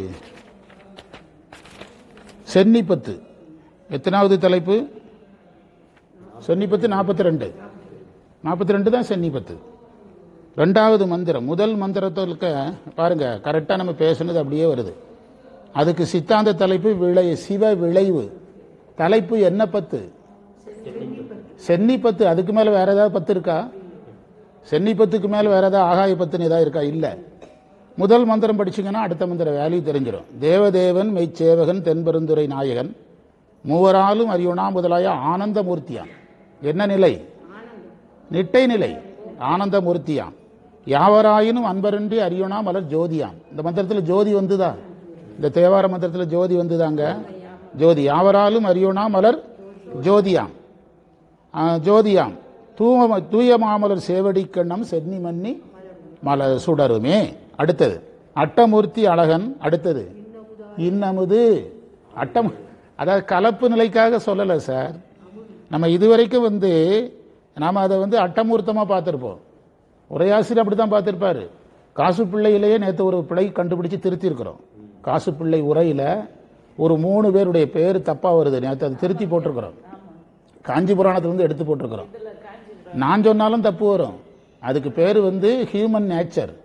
சென்னிப்பத்து எத்தனாவது தலைப்பு சென்னிப்பத்து நாற்பத்தி ரெண்டு நாற்பத்தி ரெண்டு தான் சென்னிப்பத்து ரெண்டாவது மந்திரம் முதல் மந்திரத்திற்கு பாருங்க கரெக்டாக நம்ம பேசுனது அப்படியே வருது அதுக்கு சித்தாந்த தலைப்பு விளை சிவ விளைவு தலைப்பு என்ன பத்து சென்னி பத்து அதுக்கு மேல வேற ஏதாவது பத்து இருக்கா சென்னி பத்துக்கு மேல வேற ஏதாவது ஆகாய பத்துன்னு ஏதாவது இருக்கா இல்ல முதல் மந்திரம் படிச்சீங்கன்னா அடுத்த மந்திர வேல்யூ தெரிஞ்சிடும் தேவதேவன் மெய்ச்சேவகன் தென்பெருந்துரை நாயகன் மூவராலும் அறியுணா முதலாய ஆனந்தமூர்த்தியான் என்ன நிலை நிட்டை நிலை ஆனந்தமூர்த்தியான் யாவராயினும் அன்பரின்றி அறியுணா மலர் ஜோதியான் இந்த மந்திரத்தில் ஜோதி வந்துதா இந்த தேவார மந்திரத்தில் ஜோதி வந்துதாங்க ஜோதி யாவராலும் அறியுணா மலர் ஜோதியாம் ஆ, ஜோதியாம் தூம தூய மாமலர் சேவடி கண்ணம் சென்னி மன்னி மலர் சுடருமே அடுத்தது அட்டமூர்த்தி அழகன் அடுத்தது இன்னமுது அட்டம் அதாவது கலப்பு நிலைக்காக சொல்லலை சார் நம்ம இதுவரைக்கும் வந்து நாம் அதை வந்து அட்டமூர்த்தமாக பார்த்துருப்போம் உரையாசிரியர் அப்படி தான் பார்த்துருப்பாரு காசு பிள்ளையிலேயே நேற்று ஒரு பிழை கண்டுபிடிச்சு திருத்தியிருக்கிறோம் காசு பிள்ளை உரையில் ஒரு மூணு பேருடைய பேர் தப்பாக வருது நேற்று அதை திருத்தி போட்டிருக்கிறோம் காஞ்சி புராணத்திலிருந்து எடுத்து போட்டிருக்கிறோம் நான் சொன்னாலும் தப்பு வரும் அதுக்கு பேர் வந்து ஹியூமன் நேச்சர் அவங்க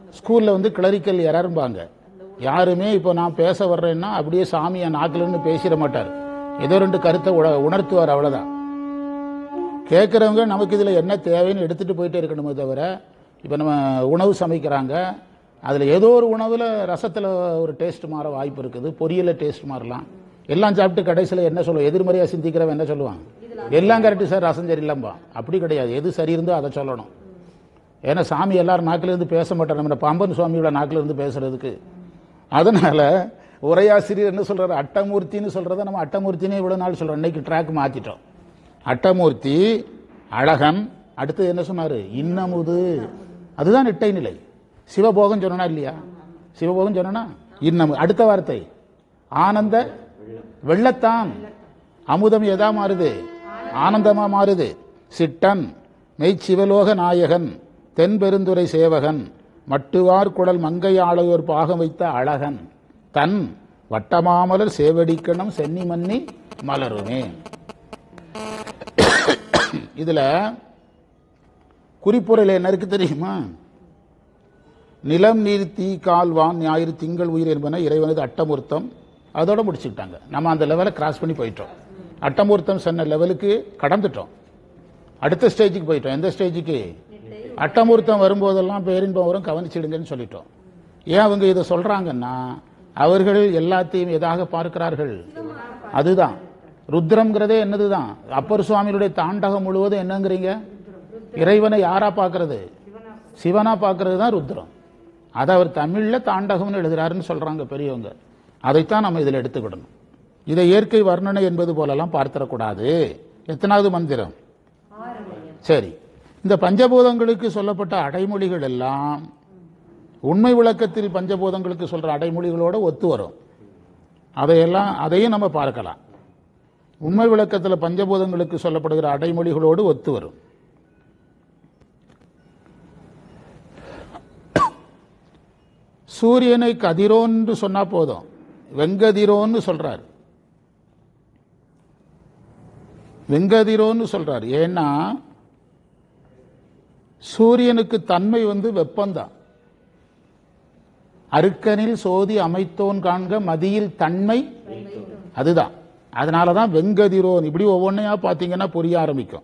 ஸ்கூலில் வந்து கிளரிக்கல் எரர்பாங்க யாருமே இப்போ நான் பேச வர்றேன்னா அப்படியே சாமியை நாக்கிலன்னு பேசிட மாட்டார் ஏதோ ரெண்டு கருத்தை உண- உணர்த்துவார் அவ்வளோதான் கேட்குறவங்க நமக்கு இதில் என்ன தேவைன்னு எடுத்துகிட்டு போயிட்டே இருக்கணுமே தவிர இப்போ நம்ம உணவு சமைக்கிறாங்க அதில் ஏதோ ஒரு உணவில் ரசத்தில் ஒரு டேஸ்ட் மாற வாய்ப்பு இருக்குது பொரியலில் டேஸ்ட் மாறலாம் எல்லாம் சாப்பிட்டு கடைசியில் என்ன சொல்லுவோம் எதிர்மறையாக சிந்திக்கிறவன் என்ன சொல்லுவான் எல்லாம் கரெக்டு சார் ரசம் சரியில்லைம்பா அப்படி கிடையாது எது சரி இருந்தோ அதை சொல்லணும் ஏன்னா சாமி எல்லாரும் நாக்கில இருந்து பேச மாட்டார் நம்ம பாம்பன் சுவாமியோட நாக்கில இருந்து பேசுறதுக்கு அதனால உரையாசிரியர் என்ன சொல்றாரு அட்டமூர்த்தின்னு சொல்றத நம்ம அட்டமூர்த்தினே இவ்வளவு நாள் சொல்றோம் இன்னைக்கு ட்ராக் மாத்திட்டோம் அட்டமூர்த்தி அழகன் அடுத்து என்ன சொன்னாரு இன்னமுது அதுதான் இட்டை நிலை சிவபோகம் சொன்னா இல்லையா சிவபோகம் சொன்னா இன்னமு அடுத்த வார்த்தை ஆனந்த வெள்ளத்தான் அமுதம் எதா மாறுது ஆனந்தமா மாறுது சிட்டன் மெய்ச்சிவலோக நாயகன் தென்பெருந்துரை சேவகன் மட்டுவார் குடல் மங்கை ஆளையோர் பாகம் வைத்த அழகன் தன் வட்டமாமலர் சேவடிக்கணும் சென்னி மன்னி மலருமே இதுல குறிப்புரையில் என்ன இருக்கு தெரியுமா நிலம் நீர் தீ கால்வான் ஞாயிறு திங்கள் உயிர் என்பன இறைவனது அட்டமூர்த்தம் அதோட முடிச்சுக்கிட்டாங்க நம்ம அந்த லெவலை கிராஸ் பண்ணி போயிட்டோம் அட்டமூர்த்தம் சொன்ன லெவலுக்கு கடந்துட்டோம் அடுத்த ஸ்டேஜுக்கு போயிட்டோம் எந்த ஸ்டேஜுக்கு அட்டமூர்த்தம் வரும்போதெல்லாம் பேரின்பம் வரும் கவனிச்சிடுங்கன்னு சொல்லிட்டோம் ஏன் அவங்க இதை சொல்றாங்கன்னா அவர்கள் எல்லாத்தையும் எதாக பார்க்கிறார்கள் அதுதான் ருத்ரம்ங்கிறதே என்னதுதான் அப்பர் சுவாமியுடைய தாண்டகம் முழுவதும் என்னங்கிறீங்க இறைவனை யாரா பார்க்கிறது சிவனா பார்க்கிறது தான் ருத்ரம் அதை அவர் தமிழ்ல தாண்டகம்னு எழுதுறாருன்னு சொல்றாங்க பெரியவங்க அதைத்தான் நம்ம இதில் எடுத்துக்கிடணும் இதை இயற்கை வர்ணனை என்பது போலெல்லாம் பார்த்திடக்கூடாது எத்தனாவது மந்திரம் சரி இந்த பஞ்சபூதங்களுக்கு சொல்லப்பட்ட அடைமொழிகள் எல்லாம் உண்மை விளக்கத்தில் பஞ்சபூதங்களுக்கு சொல்ற அடைமொழிகளோட ஒத்து வரும் அதையெல்லாம் அதையும் நம்ம பார்க்கலாம் உண்மை விளக்கத்தில் பஞ்சபூதங்களுக்கு சொல்லப்படுகிற அடைமொழிகளோடு ஒத்து வரும் சூரியனை கதிரோன்னு சொன்னா போதும் வெங்கதிரோன்னு சொல்றார் வெங்கதிரோன்னு சொல்றார் ஏன்னா சூரியனுக்கு தன்மை வந்து வெப்பம்தான் அருக்கனில் சோதி அமைத்தோன் காண்க மதியில் தன்மை அதுதான் அதனால தான் வெங்கதிரோன் இப்படி ஒவ்வொன்றையா பார்த்தீங்கன்னா புரிய ஆரம்பிக்கும்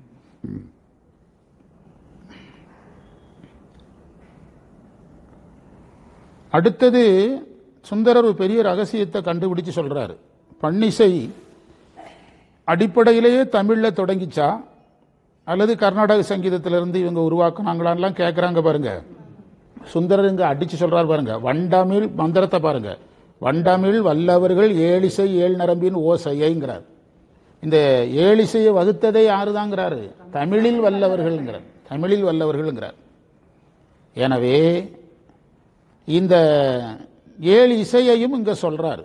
அடுத்தது சுந்தரர் ஒரு பெரிய ரகசியத்தை கண்டுபிடிச்சு சொல்றாரு பன்னிசை அடிப்படையிலேயே தமிழ்ல தொடங்கிச்சா அல்லது கர்நாடக சங்கீதத்திலிருந்து இவங்க உருவாக்குனாங்களான்லாம் கேட்குறாங்க பாருங்க சுந்தரர் இங்க அடிச்சு சொல்றாரு பாருங்க வண்டமிழ் மந்திரத்தை பாருங்க வண்டமிழ் வல்லவர்கள் ஏழிசை ஏழ் நரம்பின் ஓசையைங்கிறார் இந்த ஏழிசையை வகுத்ததே யாருதாங்கிறாரு தமிழில் வல்லவர்கள்ங்கிறார் தமிழில் வல்லவர்கள்ங்கிறார் எனவே இந்த ஏழு இசையையும் இங்க சொல்றாரு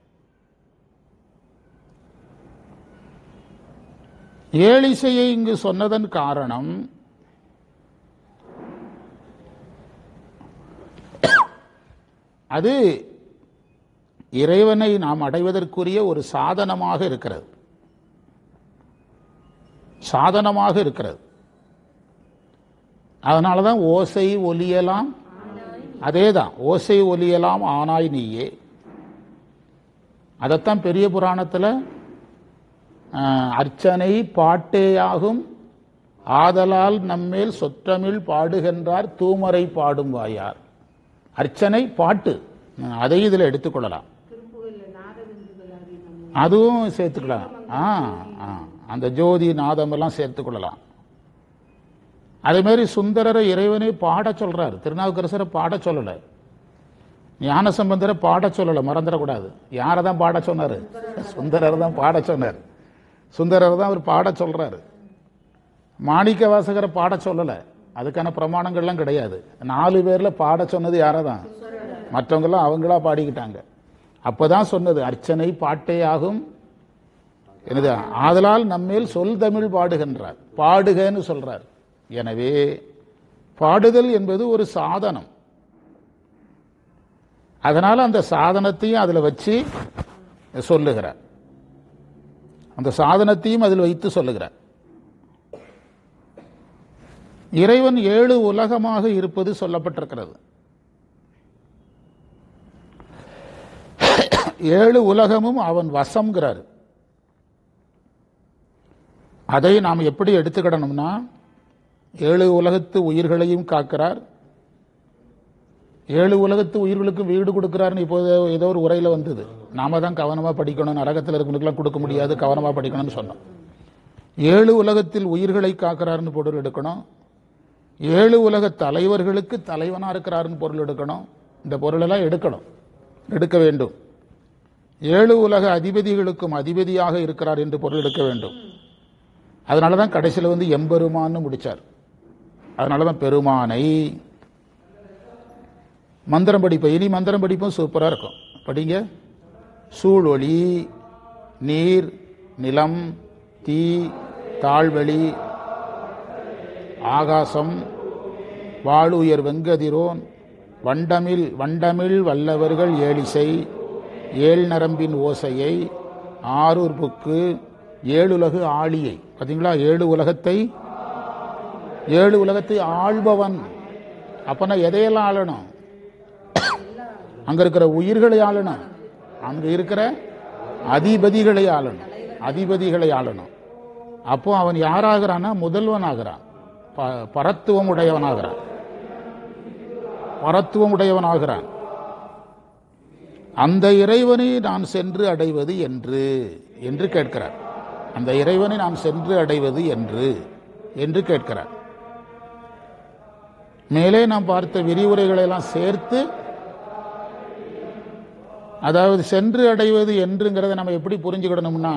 ஏழு இசையை இங்கு சொன்னதன் காரணம் அது இறைவனை நாம் அடைவதற்குரிய ஒரு சாதனமாக இருக்கிறது சாதனமாக இருக்கிறது அதனால தான் ஓசை ஒலியலாம் அதேதான் ஓசை ஒலியலாம் ஆனாய் நீயே அதைத்தான் பெரிய புராணத்தில் அர்ச்சனை பாட்டேயாகும் ஆதலால் நம்மேல் சொற்றமிழ் பாடுகின்றார் தூமரை பாடும் வாயார் அர்ச்சனை பாட்டு அதை இதில் எடுத்துக்கொள்ளலாம் திருப்புகள்ல நாதவிந்துகள் அறிவு அதுவும் சேர்த்துக்கலாம் ஆ ஆ அந்த ஜோதி நாதம் எல்லாம் சேர்த்துக்கொள்ளலாம் அதே மாதிரி சுந்தரரை இறைவனே பாட சொல்றார் திருநாவுக்கரசரை பாட சொல்லல ஞான சம்பந்தரை பாட சொல்லல மறந்துடக்கூடாது யாரை தான் பாட சொன்னாரு சுந்தரர் தான் பாட சொன்னார் சுந்தரர் தான் அவர் பாட சொல்றாரு மாணிக்க வாசகரை பாட சொல்லல அதுக்கான பிரமாணங்கள்லாம் கிடையாது நாலு பேர்ல பாட சொன்னது யாரை தான் மற்றவங்கெல்லாம் அவங்களா பாடிக்கிட்டாங்க அப்பதான் சொன்னது அர்ச்சனை பாட்டே ஆகும் எனது ஆதலால் நம்மேல் சொல் தமிழ் பாடுகின்றார் பாடுகன்னு சொல்றார் எனவே பாடுதல் என்பது ஒரு சாதனம் அதனால அந்த சாதனத்தையும் அதுல வச்சு சொல்லுகிறார் அந்த சாதனத்தையும் அதில் வைத்து சொல்லுகிறார் இறைவன் ஏழு உலகமாக இருப்பது சொல்லப்பட்டிருக்கிறது ஏழு உலகமும் அவன் வசம்ங்கிறார் அதை நாம் எப்படி எடுத்துக்கிடணும்னா ஏழு உலகத்து உயிர்களையும் காக்கிறார் ஏழு உலகத்து உயிர்களுக்கு வீடு கொடுக்கிறாருன்னு இப்போ ஏதோ ஒரு உரையில வந்தது நாம தான் கவனமா படிக்கணும் நரகத்தில் இருக்கவங்களுக்குலாம் கொடுக்க முடியாது கவனமா படிக்கணும்னு சொன்னோம் ஏழு உலகத்தில் உயிர்களை காக்கிறாருன்னு பொருள் எடுக்கணும் ஏழு உலக தலைவர்களுக்கு தலைவனா இருக்கிறாருன்னு பொருள் எடுக்கணும் இந்த பொருளெல்லாம் எடுக்கணும் எடுக்க வேண்டும் ஏழு உலக அதிபதிகளுக்கும் அதிபதியாக இருக்கிறார் என்று பொருள் எடுக்க வேண்டும் அதனால தான் கடைசியில் வந்து எம்பெருமான்னு முடிச்சார் அதனால தான் பெருமானை மந்திரம் படிப்போம் இனி மந்திரம் படிப்பும் சூப்பராக இருக்கும் படிங்க சூழொளி நீர் நிலம் தீ தாழ்வெளி ஆகாசம் வாளுயர் வெங்கதிரோன் வண்டமில் வண்டமிழ் வல்லவர்கள் ஏழிசை ஏழ் நரம்பின் ஓசையை ஆரூர் புக்கு ஏழுலகு ஆளியை பார்த்தீங்களா ஏழு உலகத்தை ஏழு உலகத்தை ஆள்பவன் அப்பனா எதையெல்லாம் ஆளணும் அங்க இருக்கிற உயிர்களை ஆளணும் அங்க இருக்கிற அதிபதிகளை ஆளணும் அதிபதிகளை ஆளணும் அப்போ அவன் யாராகிறான்னா முதல்வன் ஆகிறான் ப- பரத்துவம் உடையவனாகிறான் பரத்துவம் உடையவனாகிறான் அந்த இறைவனை நான் சென்று அடைவது என்று என்று கேட்கிறார் அந்த இறைவனை நாம் சென்று அடைவது என்று என்று கேட்கிறார் மேலே நாம் பார்த்த விரிவுரைகளை எல்லாம் சேர்த்து அதாவது சென்று அடைவது என்றுங்கிறத நம்ம எப்படி புரிஞ்சுக்கிடணும்னா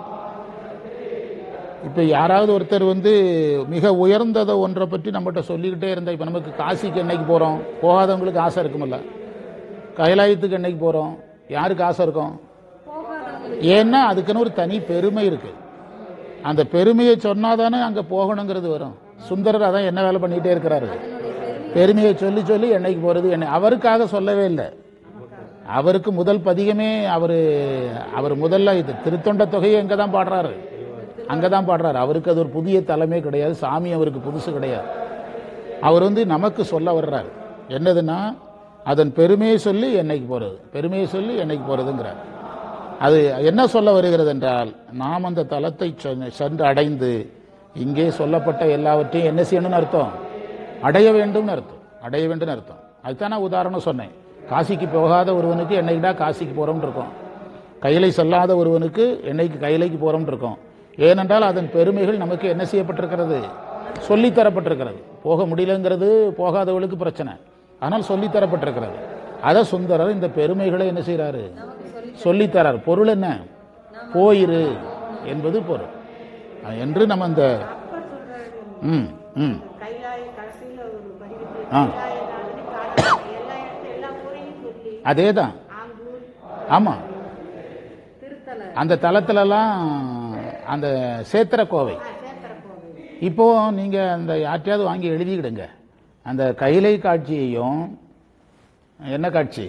இப்போ யாராவது ஒருத்தர் வந்து மிக உயர்ந்ததை ஒன்றை பற்றி நம்மகிட்ட சொல்லிக்கிட்டே இருந்தா இப்போ நமக்கு காசிக்கு என்னைக்கு போகிறோம் போகாதவங்களுக்கு ஆசை இருக்குமில்ல கைலாயத்துக்கு என்னைக்கு போகிறோம் யாருக்கு ஆசை இருக்கும் ஏன்னா அதுக்குன்னு ஒரு தனி பெருமை இருக்கு அந்த பெருமையை சொன்னாதானே அங்கே போகணுங்கிறது வரும் சுந்தரர் அதான் என்ன வேலை பண்ணிகிட்டே இருக்கிறாரு பெருமையை சொல்லி சொல்லி என்னைக்கு போகிறது என்ன அவருக்காக சொல்லவே இல்லை அவருக்கு முதல் பதிகமே அவர் அவர் முதல்ல இது திருத்தொண்ட தொகையை எங்கே தான் பாடுறாரு அங்கே தான் பாடுறாரு அவருக்கு அது ஒரு புதிய தலைமே கிடையாது சாமி அவருக்கு புதுசு கிடையாது அவர் வந்து நமக்கு சொல்ல வர்றார் என்னதுன்னா அதன் பெருமையை சொல்லி என்னைக்கு போகிறது பெருமையை சொல்லி என்னைக்கு போகிறதுங்கிறார் அது என்ன சொல்ல வருகிறது என்றால் நாம் அந்த தலத்தை சென்று- சென்று அடைந்து இங்கே சொல்லப்பட்ட எல்லாவற்றையும் என்ன செய்யணும்னு அர்த்தம் அடைய வேண்டும்னு அர்த்தம் அடைய வேண்டும்னு அர்த்தம் அதுதான் நான் உதாரணம் சொன்னேன் காசிக்கு போகாத ஒருவனுக்கு என்னைக்குடா காசிக்கு போகிறோம்னு இருக்கோம் கையிலை செல்லாத ஒருவனுக்கு என்னைக்கு கையிலைக்கு போகிறோம்னு இருக்கோம் ஏனென்றால் அதன் பெருமைகள் நமக்கு என்ன செய்யப்பட்டிருக்கிறது சொல்லித்தரப்பட்டிருக்கிறது போக முடியலங்கிறது போகாதவளுக்கு பிரச்சனை ஆனால் சொல்லித்தரப்பட்டிருக்கிறது அதை சுந்தரர் இந்த பெருமைகளை என்ன செய்கிறாரு சொல்லித்தரார் பொருள் என்ன போயிரு என்பது பொருள் அது என்று நம்ம இந்த அப்பர் சொல்றாரு ம் ம் கைலாய கடைசியில ஒரு பதிவு ஆ. கைலாயநாதன் காலாய எல்லா இடத்துல எல்லா ஊரையும் சொல்லி அதே தான் ஆம்பூர் ஆமாம் திருத்தல அந்த தலத்துலலாம் அந்த சேத்திர கோவை ஆ, சேத்திர கோவில் இப்போ நீங்க அந்த யார்ட்டையாவது வாங்கி எழுதிக்கிடுங்க அந்த கைலை காட்சியையும் என்ன காட்சி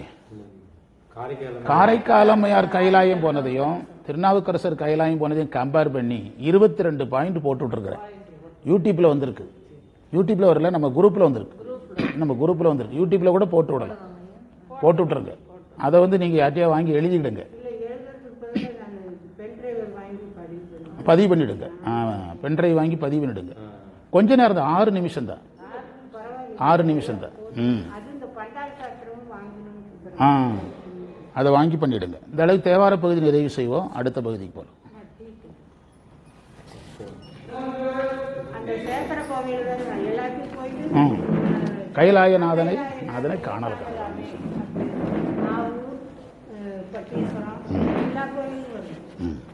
காரைக்காலம்மையார் கைலாயம் போனதையும் திருநாவுக்கரசர் கைலாயம் போனதையும் கம்பேர் பண்ணி இருபத்தி ரெண்டு பாயிண்ட் போட்டு விட்டுருக்குறேன் யூடியூப்ல வந்திருக்கு யூடியூப்ல வரல நம்ம குரூப்ல வந்திருக்கு நம்ம குரூப்ல வந்திருக்கு யூடியூப்ல கூட போட்டு விடலாம் போட்டு விட்டுருங்க அதை வந்து நீங்க யார்ட்டையா வாங்கி எழுதிக்கிடுங்க இல்லை எழுதுறதுக்கு பதிலாக நான் பென் டிரைவர் வாங்கி பதிவு பண்ணுவேன் பதிவு பண்ணிடுங்க பென்ட்ரைவ் வாங்கி பதிவு பண்ணிடுங்க கொஞ்ச நேரம் தான் ஆறு நிமிஷம் தான் பரவாயில்ல ஆறு நிமிஷம் தான் ம் அது இந்த பண்டார சாஸ்திரமும் வாங்கணும்னு சொல்றேன் ஆ அதை வாங்கி பண்ணிடுங்க இந்த அளவுக்கு தேவார பகுதி நிறைவு செய்வோம் அடுத்த பகுதிக்கு போகலாம் அந்த சேத்திர கோவில் தான் எல்லாத்தையும் போயிட்டு ம் கைலாயநாதனை நாதனை காணல் நாவூர் அஹ், பட்டீஸ்வரம் எல்லா கோயிலும் வரும் ம்